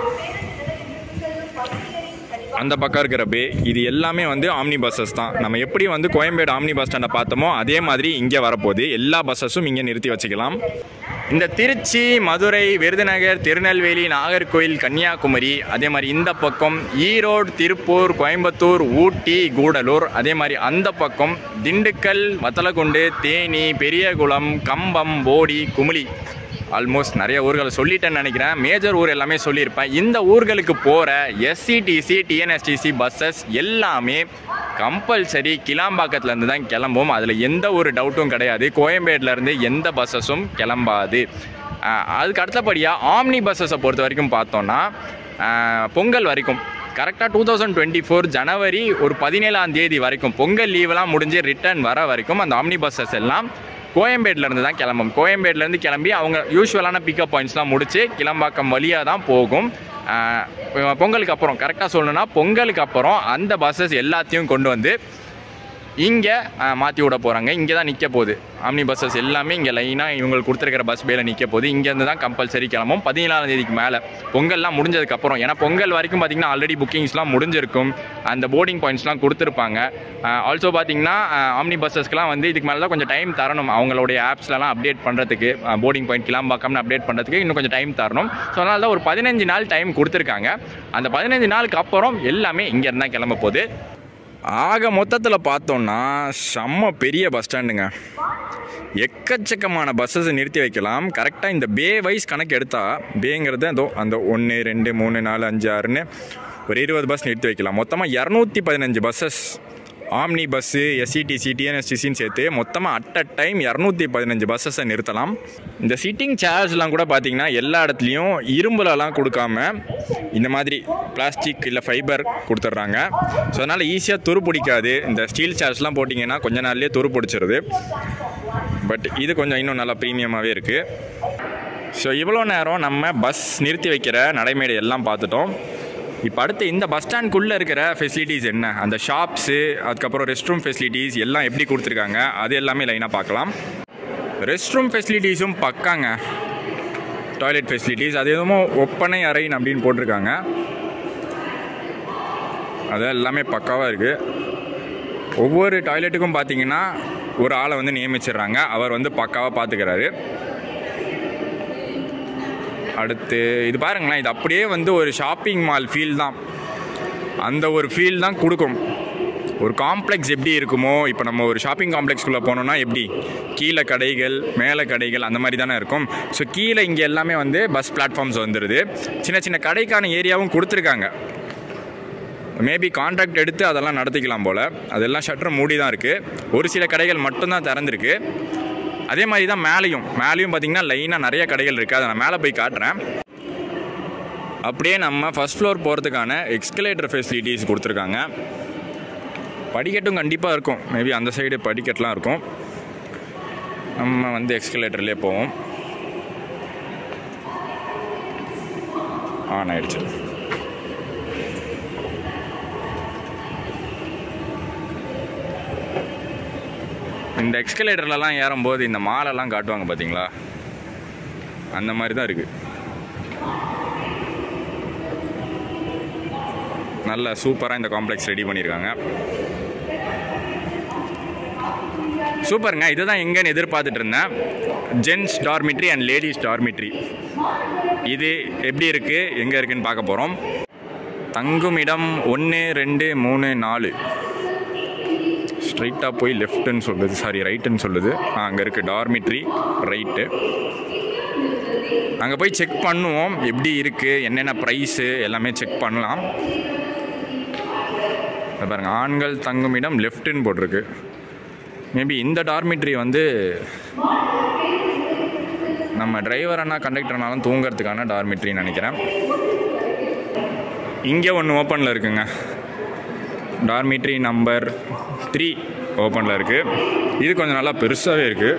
அந்த பக்கம் இருக்கிற பே இது எல்லாமே வந்து ஆம்னி பஸ்ஸஸ் தான் நம்ம எப்படி வந்து கோயம்பேடு ஆம்னி பஸ் ஸ்டாண்டை பார்த்தோமோ அதே மாதிரி இங்கே வரப்போகுது எல்லா பஸ்ஸஸும் இங்கே நிறுத்தி வச்சுக்கலாம் இந்த திருச்சி மதுரை விருதுநகர் திருநெல்வேலி நாகர்கோவில் கன்னியாகுமரி அதே மாதிரி இந்த பக்கம் ஈரோடு திருப்பூர் கோயம்புத்தூர் ஊட்டி கூடலூர் அதே மாதிரி அந்த பக்கம் திண்டுக்கல் வத்தலகுண்டு தேனி பெரியகுளம் கம்பம் போடி குமுளி ஆல்மோஸ்ட் நிறைய ஊர்களை சொல்லிட்டேன்னு நினைக்கிறேன் மேஜர் ஊர் எல்லாமே சொல்லியிருப்பேன் இந்த ஊர்களுக்கு போகிற எஸ்சிடிசி டிஎன்எஸ்டிசி பஸ்ஸஸ் எல்லாமே கம்பல்சரி கிளாம்பாக்கத்துலேருந்து தான் கிளம்பும் அதில் எந்த ஒரு டவுட்டும் கிடையாது கோயம்பேடுலேருந்து எந்த பஸ்ஸஸும் கிளம்பாது அஹ் அதுக்கு அடுத்தபடியாக ஆம்னி பஸ்ஸஸை பொறுத்த வரைக்கும் பார்த்தோன்னா அஹ் பொங்கல் வரைக்கும் கரெக்டாக டூ தௌசண்ட் டுவெண்ட்டி ஃபோர் ஜனவரி ஒரு பதினேழாம் தேதி வரைக்கும் பொங்கல் லீவெல்லாம் முடிஞ்சு ரிட்டர்ன் வர வரைக்கும் அந்த ஆம்னி பஸ்ஸஸ் எல்லாம் கோயம்பேடுலேருந்து தான் கிளம்பும் கோயம்பேடுலேருந்து கிளம்பி அவங்க யூஸ்வலான பிக்கப் பாயிண்ட்ஸ்லாம் முடிச்சு கிளம்பாக்கம் வழியாக தான் போகும் ஆஹ் பொங்கலுக்கு அப்புறம் கரெக்டாக சொல்லணும்னா பொங்கலுக்கு அப்புறம் அந்த பஸ்ஸஸ் எல்லாத்தையும் கொண்டு வந்து இங்கே மாற்றி விட போகிறாங்க இங்கே தான் நிற்க போகுது ஆம்னி பஸ்ஸஸ் எல்லாமே இங்கே லைனாக இவங்களுக்கு கொடுத்துருக்கிற பஸ் பேல நிற்க போகுது இங்கேருந்து தான் கம்பல்சரி கிளம்பும் பதினேழாம் தேதிக்கு மேலே பொங்கல்லாம் முடிஞ்சதுக்கப்புறம் ஏன்னா பொங்கல் வரைக்கும் பார்த்திங்கன்னா ஆல்ரெடி புக்கிங்ஸ்லாம் முடிஞ்சிருக்கும் அந்த போர்டிங் பாயிண்ட்ஸ்லாம் கொடுத்துருப்பாங்க ஆல்சோ பார்த்தீங்கன்னா ஆம்னி பஸ்ஸஸ்க்குலாம் வந்து இதுக்கு மேலே தான் கொஞ்சம் டைம் தரணும் அவங்களுடைய ஆப்ஸ்லலாம் அப்டேட் பண்ணுறதுக்கு போர்டிங் பாயிண்ட் கிளம்பாக்கம்னு அப்டேட் பண்ணுறதுக்கு இன்னும் கொஞ்சம் டைம் தரணும் ஸோ அதனால தான் ஒரு பதினஞ்சு நாள் டைம் கொடுத்துருக்காங்க அந்த பதினஞ்சு நாளுக்கு அப்புறம் எல்லாமே இங்கே இருந்தால் கிளம்ப போகுது ஆக மொத்தத்தில் பார்த்தோன்னா செம்ம பெரிய பஸ் ஸ்டாண்டுங்க எக்கச்சக்கமான பஸ்ஸஸை நிறுத்தி வைக்கலாம் கரெக்டாக இந்த பே வைஸ் கணக்கு எடுத்தால் பேங்கிறது அதோ அந்த ஒன்று ரெண்டு மூணு நாலு அஞ்சு ஆறுன்னு ஒரு இருபது பஸ் நிறுத்தி வைக்கலாம் மொத்தமாக இரநூத்தி பதினஞ்சு பஸ்ஸஸ் ஆம்னி பஸ்ஸு எஸ்சிடிசி டிஎன்எஸ்டிசின்னு சேர்த்து மொத்தமாக அட் அ டைம் இரநூத்தி பதினஞ்சு பஸ்ஸஸை நிறுத்தலாம் இந்த சிட்டிங் சேர்ஸ்லாம் கூட பார்த்தீங்கன்னா எல்லா இடத்துலையும் இரும்புலலாம் கொடுக்காம இந்த மாதிரி பிளாஸ்டிக் இல்லை ஃபைபர் கொடுத்துட்றாங்க ஸோ அதனால் ஈஸியாக துரு பிடிக்காது இந்த ஸ்டீல் சேர்ஸ்லாம் போட்டிங்கன்னா கொஞ்ச நாள்லேயே துரு பிடிச்சிருது பட் இது கொஞ்சம் இன்னும் நல்லா ப்ரீமியமாகவே இருக்குது ஸோ இவ்வளோ நேரம் நம்ம பஸ் நிறுத்தி வைக்கிற நடைமேடை எல்லாம் பார்த்துட்டோம் இப்போ அடுத்து இந்த பஸ் ஸ்டாண்ட்குள்ளே இருக்கிற ஃபெசிலிட்டிஸ் என்ன அந்த ஷாப்ஸு அதுக்கப்புறம் ரெஸ்ட் ரூம் ஃபெசிலிட்டிஸ் எல்லாம் எப்படி கொடுத்துருக்காங்க அது எல்லாமே லைனாக பார்க்கலாம் ரெஸ்ட் ரூம் ஃபெசிலிட்டிஸும் பக்காங்க டாய்லெட் ஃபெசிலிட்டிஸ் அது எதுவும் ஒப்பனை அறைன்னு அப்படின்னு போட்டிருக்காங்க அது எல்லாமே பக்காவாக இருக்குது ஒவ்வொரு டாய்லெட்டுக்கும் பார்த்தீங்கன்னா ஒரு ஆளை வந்து நியமிச்சிடுறாங்க அவர் வந்து பக்காவாக பார்த்துக்கிறாரு அடுத்து இது பாருங்களேன் இது அப்படியே வந்து ஒரு ஷாப்பிங் மால் ஃபீல் தான் அந்த ஒரு ஃபீல் தான் கொடுக்கும் ஒரு காம்ப்ளெக்ஸ் எப்படி இருக்குமோ இப்போ நம்ம ஒரு ஷாப்பிங் காம்ப்ளெக்ஸ்குள்ளே போனோம்னா எப்படி கீழே கடைகள் மேலே கடைகள் அந்த மாதிரி தானே இருக்கும் ஸோ கீழே இங்கே எல்லாமே வந்து பஸ் பிளாட்ஃபார்ம்ஸ் வந்துடுது சின்ன சின்ன கடைக்கான ஏரியாவும் கொடுத்துருக்காங்க மேபி கான்ட்ராக்ட் எடுத்து அதெல்லாம் நடத்திக்கலாம் போல் அதெல்லாம் ஷட்டர் மூடி தான் இருக்குது ஒரு சில கடைகள் மட்டும்தான் திறந்துருக்கு அதே மாதிரி தான் மேலேயும் மேலேயும் பார்த்தீங்கன்னா லைனாக நிறைய கடைகள் இருக்குது அதை நான் மேலே போய் காட்டுறேன் அப்படியே நம்ம ஃபஸ்ட் ஃப்ளோர் போகிறதுக்கான எக்ஸ்கலேட்டர் ஃபெசிலிட்டிஸ் கொடுத்துருக்காங்க படிக்கட்டும் கண்டிப்பாக இருக்கும் மேபி அந்த சைடு படிக்கட்டுலாம் இருக்கும் நம்ம வந்து எக்ஸ்கலேட்டர்லேயே போவோம் ஆன் ஆயிடுச்சு இந்த எக்ஸ்கலேட்டர்லலாம் ஏறும்போது இந்த மாலெல்லாம் காட்டுவாங்க பார்த்தீங்களா அந்த மாதிரி தான் இருக்குது நல்ல சூப்பராக இந்த காம்ப்ளெக்ஸ் ரெடி பண்ணியிருக்காங்க சூப்பருங்க இதுதான் எங்கன்னு எதிர்பார்த்துட்டு இருந்தேன் gents dormitory and ladies dormitory இது எப்படி இருக்குது எங்கே இருக்குன்னு பார்க்க போகிறோம் தங்கும் இடம் ஒன்று ரெண்டு மூணு நாலு ஸ்ட்ரைட்டாக போய் லெஃப்ட்டுன்னு சொல்லுது சாரி ரைட்டுன்னு சொல்லுது அங்கே இருக்குது டார்மிட்ரி ரைட்டு அங்கே போய் செக் பண்ணுவோம் எப்படி இருக்குது என்னென்ன ப்ரைஸு எல்லாமே செக் பண்ணலாம் இதை பாருங்க ஆண்கள் தங்கும் இடம் லெஃப்ட்டுன்னு போட்டிருக்கு மேபி இந்த டார்மிட்ரி வந்து நம்ம டிரைவர் அண்ணா கண்டக்டர்னாலும் தூங்குறதுக்கான டார்மிட்ரின்னு நினைக்கிறேன் இங்கே ஒன்று ஓப்பனில் இருக்குங்க டார்மிட்ரி நம்பர் த்ரீ ஓப்பனில் இருக்குது இது கொஞ்சம் நல்லா பெருசாகவே இருக்குது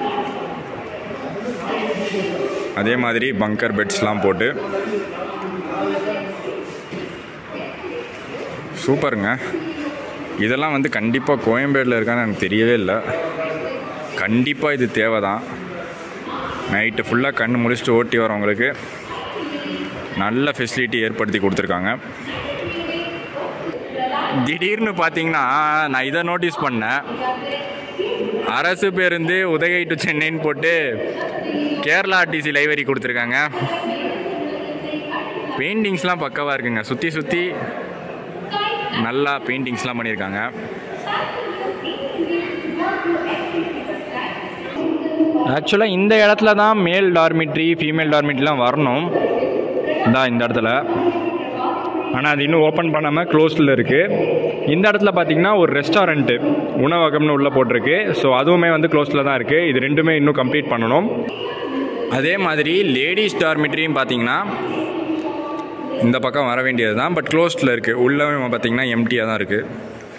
அதே மாதிரி பங்கர் பெட்ஸ்லாம் போட்டு சூப்பருங்க இதெல்லாம் வந்து கண்டிப்பாக கோயம்பேடில் இருக்கான்னு எனக்கு தெரியவே இல்லை கண்டிப்பாக இது தேவை தான் நைட்டு ஃபுல்லாக கண் முடிச்சுட்டு ஓட்டி வரவங்களுக்கு நல்ல ஃபெசிலிட்டி ஏற்படுத்தி கொடுத்துருக்காங்க திடீர்னு பார்த்தீங்கன்னா நான் இதை நோட்டீஸ் பண்ணேன் அரசு பேருந்து உதகை டு சென்னைன்னு போட்டு கேரளா ஆர்டிசி லைப்ரரி கொடுத்துருக்காங்க பெயிண்டிங்ஸ்லாம் பக்காவாக இருக்குங்க சுற்றி சுற்றி நல்லா பெயிண்டிங்ஸ்லாம் பண்ணியிருக்காங்க ஆக்சுவலாக இந்த இடத்துல தான் மேல் டார்மிட்ரி ஃபீமேல் டார்மிட்ரிலாம் வரணும் தான் இந்த இடத்துல ஆனால் அது இன்னும் ஓப்பன் பண்ணாமல் க்ளோஸ்டில் இருக்குது இந்த இடத்துல பார்த்தீங்கன்னா ஒரு ரெஸ்டாரண்ட்டு உணவகம்னு உள்ளே போட்டிருக்கு ஸோ அதுவுமே வந்து க்ளோஸ்டில் தான் இருக்குது இது ரெண்டுமே இன்னும் கம்ப்ளீட் பண்ணணும் அதே மாதிரி லேடிஸ் டார்மிட்ரியும் பார்த்தீங்கன்னா இந்த பக்கம் வர வேண்டியது தான் பட் க்ளோஸ்டில் இருக்குது உள்ளே பார்த்தீங்கன்னா எம்டியாக தான் இருக்குது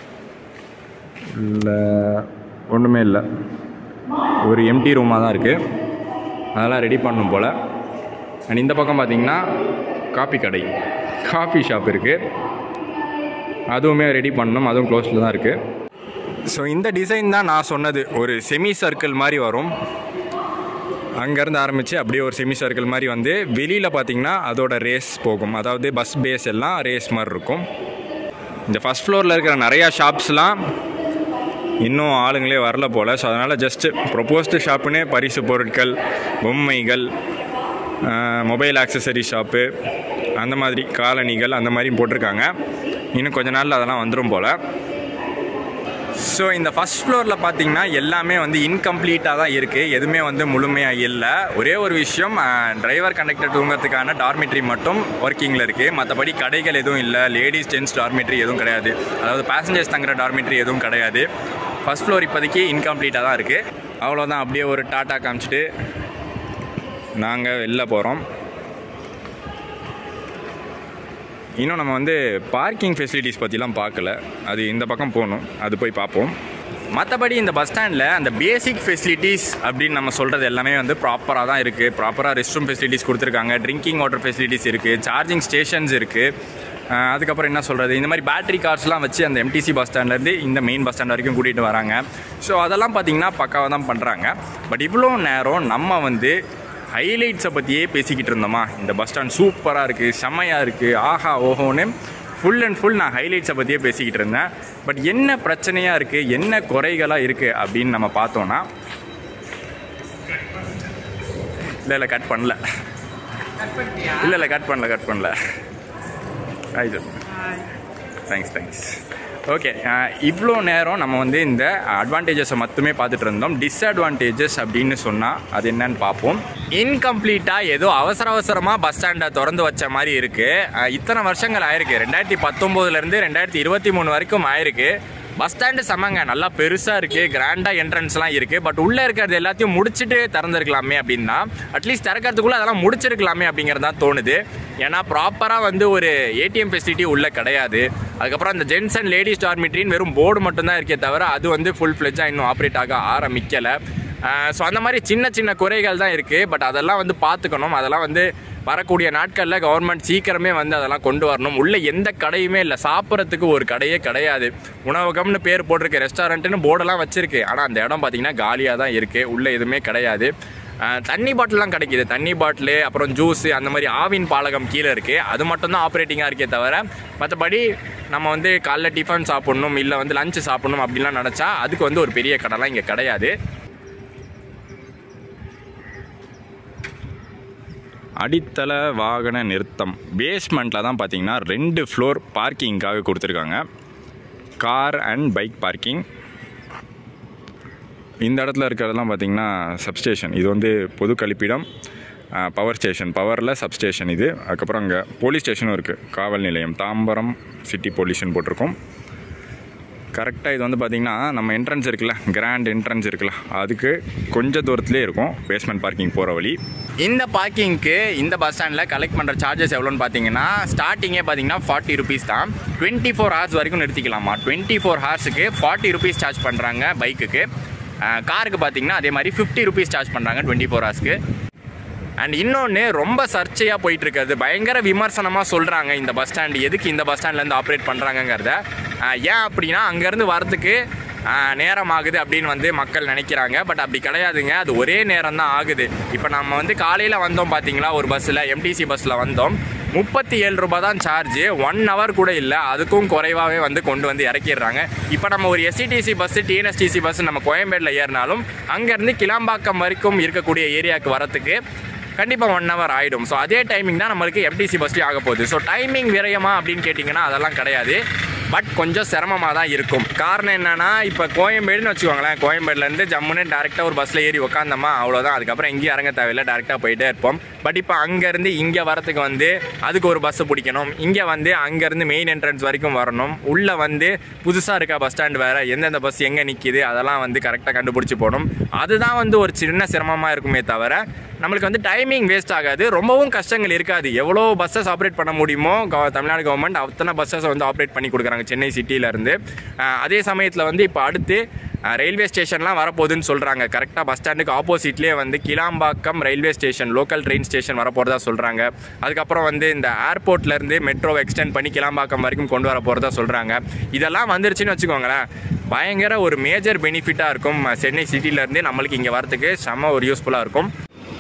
இல்லை ஒன்றுமே இல்லை ஒரு எம்டி ரூமாக தான் இருக்குது அதெல்லாம் ரெடி பண்ணும் போல் அண்ட் இந்த பக்கம் பார்த்தீங்கன்னா காப்பி கடை காஃபி ஷாப் இருக்குது அதுவுமே ரெடி பண்ணணும் அதுவும் க்ளோஸில் தான் இருக்குது ஸோ இந்த டிசைன் தான் நான் சொன்னது ஒரு செமி சர்க்கிள் மாதிரி வரும் அங்கேருந்து ஆரம்பித்து அப்படியே ஒரு செமி சர்க்கிள் மாதிரி வந்து வெளியில் பார்த்தீங்கன்னா அதோட ரேஸ் போகும் அதாவது பஸ் பேஸ் எல்லாம் ரேஸ் மாதிரி இருக்கும் இந்த ஃபஸ்ட் ஃப்ளோரில் இருக்கிற நிறையா ஷாப்ஸ்லாம் இன்னும் ஆளுங்களே வரல போல் ஸோ அதனால் ஜஸ்ட்டு ப்ரொப்போஸ்டு ஷாப்புன்னே பரிசு பொருட்கள் பொம்மைகள் மொபைல் ஆக்சசரி ஷாப்பு அந்த மாதிரி காலணிகள் அந்த மாதிரி போட்டிருக்காங்க இன்னும் கொஞ்ச நாளில் அதெல்லாம் வந்துடும் போல் ஸோ இந்த ஃபஸ்ட் ஃப்ளோரில் பார்த்தீங்கன்னா எல்லாமே வந்து இன்கம்ப்ளீட்டாக தான் இருக்குது எதுவுமே வந்து முழுமையாக இல்லை ஒரே ஒரு விஷயம் டிரைவர் கண்டக்டர் தூங்குறதுக்கான டார்மிட்ரி மட்டும் ஒர்க்கிங்கில் இருக்குது மற்றபடி கடைகள் எதுவும் இல்லை லேடிஸ் ஜென்ஸ் டார்மிட்ரி எதுவும் கிடையாது அதாவது பேசஞ்சர்ஸ் தங்குற டார்மிட்ரி எதுவும் கிடையாது ஃபஸ்ட் ஃப்ளோர் இப்போதைக்கு இன்கம்ப்ளீட்டாக தான் இருக்குது அவ்வளோதான் அப்படியே ஒரு டாட்டா காமிச்சிட்டு நாங்கள் வெளில போகிறோம் இன்னும் நம்ம வந்து பார்க்கிங் ஃபெசிலிட்டிஸ் பற்றிலாம் பார்க்கல அது இந்த பக்கம் போகணும் அது போய் பார்ப்போம் மற்றபடி இந்த பஸ் ஸ்டாண்டில் அந்த பேசிக் ஃபெசிலிட்டிஸ் அப்படின்னு நம்ம சொல்கிறது எல்லாமே வந்து ப்ராப்பராக தான் இருக்குது ப்ராப்பராக ரெஸ்ட் ரூம் ஃபெசிலிட்டிஸ் கொடுத்துருக்காங்க ட்ரிங்கிங் வாட்டர் ஃபெசிலிட்டிஸ் இருக்குது சார்ஜிங் ஸ்டேஷன்ஸ் இருக்குது அதுக்கப்புறம் என்ன சொல்கிறது இந்த மாதிரி பேட்டரி கார்ஸ்லாம் வச்சு அந்த எம்டிசி பஸ் ஸ்டாண்ட்லேருந்து இந்த மெயின் பஸ் ஸ்டாண்ட் வரைக்கும் கூட்டிகிட்டு வராங்க ஸோ அதெல்லாம் பார்த்திங்கன்னா பக்காவாக தான் பண்ணுறாங்க பட் இவ்வளோ நேரம் நம்ம வந்து ஹைலைட்ஸை பற்றியே பேசிக்கிட்டு இருந்தோமா இந்த பஸ் ஸ்டாண்ட் சூப்பராக இருக்குது செம்மையாக இருக்குது ஆஹா ஓஹோன்னு ஃபுல் அண்ட் ஃபுல் நான் ஹைலைட்ஸை பற்றியே பேசிக்கிட்டு இருந்தேன் பட் என்ன பிரச்சனையாக இருக்குது என்ன குறைகளாக இருக்குது அப்படின்னு நம்ம பார்த்தோன்னா இல்லை இல்லை கட் பண்ணல இல்லை இல்லை கட் பண்ணல கட் பண்ணல ஆயிடுச்சு தேங்க்ஸ் தேங்க்ஸ் ஓகே இவ்வளோ நேரம் நம்ம வந்து இந்த அட்வான்டேஜஸை மட்டுமே பார்த்துட்டு இருந்தோம் டிஸ்அட்வான்டேஜஸ் அப்படின்னு சொன்னால் அது என்னன்னு பார்ப்போம் இன்கம்ப்ளீட்டாக ஏதோ அவசர அவசரமாக பஸ் ஸ்டாண்டை திறந்து வச்ச மாதிரி இருக்குது இத்தனை வருஷங்கள் ஆயிருக்கு ரெண்டாயிரத்தி பத்தொம்போதுலேருந்து ரெண்டாயிரத்தி இருபத்தி மூணு வரைக்கும் ஆயிருக்கு பஸ் ஸ்டாண்டு செம்மங்க நல்லா பெருசாக இருக்குது கிராண்டாக என்ட்ரன்ஸ்லாம் இருக்குது பட் உள்ளே இருக்கிறது எல்லாத்தையும் முடிச்சுட்டு திறந்துருக்கலாமே அப்படின்னா அட்லீஸ்ட் திறக்கிறதுக்குள்ளே அதெல்லாம் முடிச்சிருக்கலாமே அப்படிங்கிறது தான் தோணுது ஏன்னா ப்ராப்பராக வந்து ஒரு ஏடிஎம் ஃபெசிலிட்டி உள்ளே கிடையாது அதுக்கப்புறம் அந்த ஜென்ஸ் அண்ட் லேடிஸ் டார்மிட்ரின்னு வெறும் போர்டு மட்டும்தான் இருக்கே தவிர அது வந்து ஃபுல் ஃப்ளெஜாக இன்னும் ஆப்ரேட் ஆக ஆரம்பிக்கலை ஸோ அந்த மாதிரி சின்ன சின்ன குறைகள் தான் இருக்குது பட் அதெல்லாம் வந்து பார்த்துக்கணும் அதெல்லாம் வந்து வரக்கூடிய நாட்களில் கவர்மெண்ட் சீக்கிரமே வந்து அதெல்லாம் கொண்டு வரணும் உள்ளே எந்த கடையுமே இல்லை சாப்பிட்றதுக்கு ஒரு கடையே கிடையாது உணவகம்னு பேர் போட்டிருக்கு ரெஸ்டாரண்ட்டுன்னு போர்டெல்லாம் வச்சுருக்கு ஆனால் அந்த இடம் பார்த்திங்கன்னா காலியாக தான் இருக்குது உள்ளே எதுவுமே கிடையாது அஹ் தண்ணி பாட்டிலாம் கிடைக்கிது தண்ணி பாட்டிலு அப்புறம் ஜூஸு அந்த மாதிரி ஆவின் பாலகம் கீழே இருக்குது அது மட்டும்தான் ஆப்ரேட்டிங்காக இருக்கே தவிர மற்றபடி நம்ம வந்து காலைல டிஃபன் சாப்பிட்ணும் இல்லை வந்து லஞ்சு சாப்பிட்ணும் அப்படிலாம் நினச்சா அதுக்கு வந்து ஒரு பெரிய கடைலாம் இங்கே கிடையாது அடித்தள வாகன நிறுத்தம் பேஸ்மெண்ட்டில் தான் பார்த்தீங்கன்னா ரெண்டு ஃப்ளோர் பார்க்கிங்காக கொடுத்துருக்காங்க கார் அண்ட் பைக் பார்க்கிங் இந்த இடத்துல இருக்கிறதெல்லாம் பார்த்தீங்கன்னா சப்ஸ்டேஷன் இது வந்து பொது கழிப்பிடம் பவர் ஸ்டேஷன் பவரில் சப்ஸ்டேஷன் இது அதுக்கப்புறம் அங்கே போலீஸ் ஸ்டேஷனும் இருக்குது காவல் நிலையம் தாம்பரம் சிட்டி போலீஸ்னு போட்டிருக்கோம் கரெக்டாக இது வந்து பார்த்திங்கன்னா நம்ம என்ட்ரன்ஸ் இருக்குல்ல கிராண்ட் என்ட்ரன்ஸ் இருக்குல்ல அதுக்கு கொஞ்சம் தூரத்துலேயே இருக்கும் பேஸ்மெண்ட் பார்க்கிங் போகிற வழி இந்த பார்க்கிங்க்கு இந்த பஸ் ஸ்டாண்டில் கலெக்ட் பண்ணுற சார்ஜஸ் எவ்வளோன்னு பார்த்தீங்கன்னா ஸ்டார்டிங்கே பார்த்தீங்கன்னா ஃபார்ட்டி ருபீஸ் தான் டுவெண்ட்டி ஃபோர் ஹவர்ஸ் வரைக்கும் நிறுத்திக்கலாமா டுவெண்ட்டி ஃபோர் ஹவர்ஸுக்கு ஃபார்ட்டி ருபீஸ் சார்ஜ் பண்ணுறாங்க பைக்குக்கு காருக்கு பார்த்தீங்கன்னா அதே மாதிரி ஃபிஃப்டி ருபீஸ் சார்ஜ் பண்ணுறாங்க டுவெண்ட்டி ஃபோர் ஹவர்ஸ்க்கு அண்ட் இன்னொன்று ரொம்ப சர்ச்சையாக போயிட்டு இருக்கிறது பயங்கர விமர்சனமாக சொல்கிறாங்க இந்த பஸ் ஸ்டாண்டு எதுக்கு இந்த பஸ் ஸ்டாண்ட்லேருந்து ஆப்ரேட் பண்ணுறாங்கங்கிறத ஏன் அப்படின்னா அங்கேருந்து வரத்துக்கு ஆஹ், நேரம் ஆகுது அப்படின்னு வந்து மக்கள் நினைக்கிறாங்க பட் அப்படி கிடையாதுங்க அது ஒரே நேரம் தான் ஆகுது இப்போ நம்ம வந்து காலையில் வந்தோம் பார்த்தீங்களா ஒரு பஸ்ஸில் எம்டிசி பஸ்ஸில் வந்தோம் முப்பத்தி ஏழு ரூபாய் தான் சார்ஜ் ஒன் ஹவர் கூட இல்லை அதுக்கும் குறைவாகவே வந்து கொண்டு வந்து இறக்கிடுறாங்க இப்போ நம்ம ஒரு எஸ்சிடிசி பஸ்ஸு டிஎன்எஸ்டிசி பஸ் நம்ம கோயம்பேடில் ஏறினாலும் அங்கேருந்து கிளாம்பாக்கம் வரைக்கும் இருக்கக்கூடிய ஏரியாவுக்கு வரத்துக்கு கண்டிப்பாக ஒன் ஹவர் ஆகிடும் ஸோ அதே டைமிங் தான் நம்மளுக்கு எம்டிசி பஸ்லேயும் ஆக போகுது ஸோ டைமிங் விரயமா அப்படின்னு கேட்டிங்கன்னா அதெல்லாம் கிடையாது பட் கொஞ்சம் சிரமமாக தான் இருக்கும் காரணம் என்னன்னா இப்போ கோயம்பேடுன்னு வச்சுக்கோங்களேன் கோயம்பேடுலேருந்து ஜம்முன்னு டேரெக்டாக ஒரு பஸ்ஸில் ஏறி உக்காந்தோமா அவ்வளோதான் அதுக்கப்புறம் எங்கேயும் இறங்க தேவையில்லை டேரெக்டாக போயிட்டே இருப்போம் பட் இப்போ அங்கேருந்து இங்கே வரத்துக்கு வந்து அதுக்கு ஒரு பஸ்ஸு பிடிக்கணும் இங்கே வந்து அங்கேருந்து மெயின் என்ட்ரன்ஸ் வரைக்கும் வரணும் உள்ளே வந்து புதுசாக இருக்க பஸ் ஸ்டாண்ட் வேறு எந்தெந்த பஸ் எங்கே நிற்கிது அதெல்லாம் வந்து கரெக்டாக கண்டுபிடிச்சி போகணும் அதுதான் வந்து ஒரு சின்ன சிரமமாக இருக்குமே தவிர நம்மளுக்கு வந்து டைமிங் வேஸ்ட் ஆகாது ரொம்பவும் கஷ்டங்கள் இருக்காது எவ்வளோ பஸ்ஸஸ் ஆப்ரேட் பண்ண முடியுமோ கவ- தமிழ்நாடு கவர்மெண்ட் அத்தனை பஸ்ஸஸ் வந்து ஆப்ரேட் பண்ணி கொடுக்குறாங்க சென்னை சிட்டியிலேருந்து அதே சமயத்தில் வந்து இப்போ அடுத்து ரயில்வே ஸ்டேஷன்லாம் வரப்போகுதுன்னு சொல்கிறாங்க கரெக்டாக பஸ் ஸ்டாண்டுக்கு ஆப்போசிட்லேயே வந்து Kilambakkam railway station local train station வரப்போகிறதா சொல்கிறாங்க அதுக்கப்புறம் வந்து இந்த ஏர்போர்ட்லேருந்து மெட்ரோவை எக்ஸ்டெண்ட் பண்ணி கிளாம்பாக்கம் வரைக்கும் கொண்டு வர போகிறதா சொல்கிறாங்க இதெல்லாம் வந்துருச்சுன்னு வச்சுக்கோங்களேன் பயங்கர ஒரு மேஜர் பெனிஃபிட்டாக இருக்கும் சென்னை சிட்டிலேருந்து நம்மளுக்கு இங்கே வரத்துக்கு செம்ம ஒரு யூஸ்ஃபுல்லாக இருக்கும்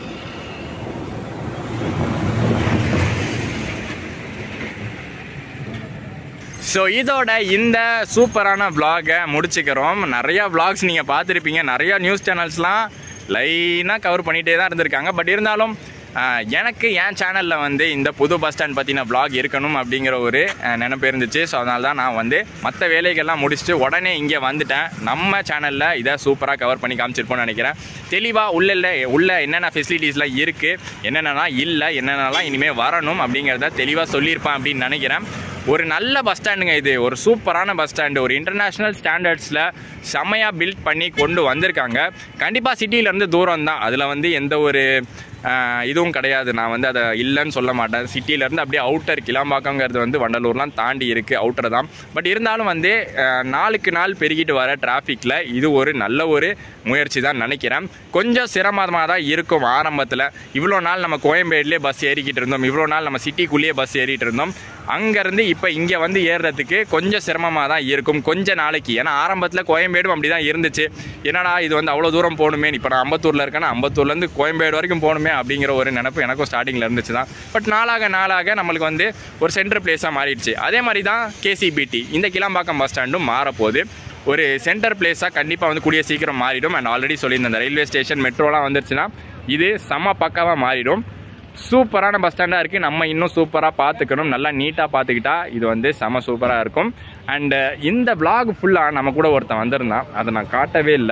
ஸோ இதோட இந்த சூப்பரான vlog-அ முடிச்சுக்கிறோம் நிறையா vlogs நீங்கள் பார்த்துருப்பீங்க நிறையா நியூஸ் சேனல்ஸ்லாம் லைனாக கவர் பண்ணிகிட்டே தான் இருந்திருக்காங்க பட் இருந்தாலும் ஆஹ், எனக்கு என் சேனலில் வந்து இந்த புது பஸ் ஸ்டாண்ட் பற்றின vlog இருக்கணும் அப்படிங்கிற ஒரு ஆஹ், நினைப்பு இருந்துச்சு ஸோ அதனால தான் நான் வந்து மற்ற வேலைகள்லாம் முடிச்சுட்டு உடனே இங்கே வந்துட்டேன் நம்ம சேனலில் இதை சூப்பராக கவர் பண்ணி காமிச்சிருப்போம்னு நினைக்கிறேன் தெளிவாக உள்ள இல்லை உள்ள என்னென்ன ஃபெசிலிட்டிஸ்லாம் இருக்குது என்னென்னலாம் இல்லை என்னென்னலாம் இனிமேல் வரணும் அப்படிங்கிறத தெளிவாக சொல்லியிருப்பேன் அப்படின்னு நினைக்கிறேன் ஒரு நல்ல பஸ் ஸ்டாண்டுங்க இது ஒரு சூப்பரான பஸ் ஸ்டாண்டு ஒரு இன்டர்நேஷ்னல் ஸ்டாண்டர்ட்ஸில் செம்மையாக பில்ட் பண்ணி கொண்டு வந்திருக்காங்க கண்டிப்பாக சிட்டியிலேருந்து தூரம் தான் அதில் வந்து எந்த ஒரு ஆஹ், இதுவும் கிடையாது நான் வந்து அதை இல்லைன்னு சொல்ல மாட்டேன் சிட்டியிலேருந்து அப்படியே அவுட்டர் கிளாம்பாக்கங்கிறது வந்து வண்டலூர்லாம் தாண்டி இருக்குது அவுட்டர் தான் பட் இருந்தாலும் வந்து ஆஹ், நாளுக்கு நாள் பெருகிட்டு வர டிராஃபிக்கில் இது ஒரு நல்ல ஒரு முயற்சி தான் நினைக்கிறேன் கொஞ்சம் சிரமமாக தான் இருக்கும் ஆரம்பத்தில் இவ்வளோ நாள் நம்ம கோயம்பேடுலேயே பஸ் ஏறிக்கிட்டு இருந்தோம் இவ்வளோ நாள் நம்ம சிட்டிக்குள்ளேயே பஸ் ஏறிட்டு இருந்தோம் அங்கேருந்து இப்போ இங்கே வந்து ஏறுறதுக்கு கொஞ்சம் சிரமமாக தான் இருக்கும் கொஞ்ச நாளைக்கு ஏன்னா ஆரம்பத்தில் கோயம்பேடும் அப்படி தான் இருந்துச்சு என்னடா இது வந்து அவ்வளோ தூரம் போகணுமே இப்போ நான் அம்பத்தூரில் இருக்கேன்னா அம்பத்தூர்லேருந்து கோயம்பேடு வரைக்கும் போகணுமே அப்படிங்கிற ஒரு நினப்பு எனக்கும் ஸ்டார்டிங்கில் இருந்துச்சு தான் பட் நாளாக நாளாக நம்மளுக்கு வந்து ஒரு சென்டர் பிளேஸாக மாறிடுச்சு அதே மாதிரி தான் கேசிபிடி இந்த கிளாம்பாக்கம் பஸ் ஸ்டாண்டும் மாறப்போகுது ஒரு சென்டர் பிளேஸாக கண்டிப்பாக வந்து கூடிய சீக்கிரம் மாறிடும் அண்ட் ஆல்ரெடி சொல்லியிருந்தேன் அந்த ரயில்வே ஸ்டேஷன் மெட்ரோலாம் வந்துருச்சுன்னா இது செம பக்காவாக மாறிடும் சூப்பரான பஸ் ஸ்டாண்டாக இருக்குது நம்ம இன்னும் சூப்பராக பார்த்துக்கணும் நல்லா நீட்டாக பார்த்துக்கிட்டா இது வந்து செம சூப்பராக இருக்கும் அண்டு இந்த vlog ஃபுல்லாக நம்ம கூட ஒருத்தன் வந்திருந்தான் அதை நான் காட்டவே இல்லை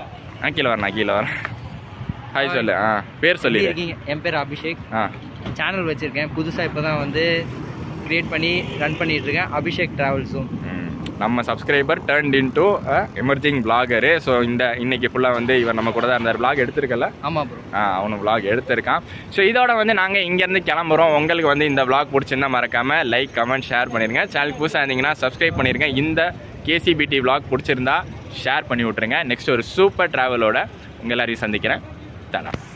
ஆ கீழே வரேன் நான் கீழே வரேன் ஹாய் சொல்லு ஆ பேர் எப்படி சொல்லி இருக்கீங்க என் பேர் அபிஷேக் ஆ சேனல் வச்சுருக்கேன் புதுசாக இப்போ தான் வந்து க்ரியேட் பண்ணி ரன் பண்ணிட்டு இருக்கேன் அபிஷேக் ட்ராவல்ஸும் ம். நம்ம subscriber turned into emerging blogger so இந்த இன்னைக்கு ஃபுல்லாக வந்து இவர் நம்ம கூட தான் இருந்தார் vlog எடுத்திருக்கல ஆமாம் ப்ரோ ஆ, அவனு vlog எடுத்திருக்கான் ஸோ இதோட வந்து நாங்கள் இங்கேருந்து கிளம்புறோம் உங்களுக்கு வந்து இந்த vlog பிடிச்சிருந்தா மறக்காமல் லைக் கமெண்ட் ஷேர் பண்ணிடுங்க சேனலுக்கு புதுசாக இருந்தீங்கன்னா சப்ஸ்கிரைப் பண்ணிருங்க இந்த கேசிபிடி vlog பிடிச்சிருந்தா ஷேர் பண்ணி விட்ருங்க நெக்ஸ்ட் ஒரு சூப்பர் ட்ராவலோட உங்கள் எல்லாரையும் சந்திக்கிறேன் தடா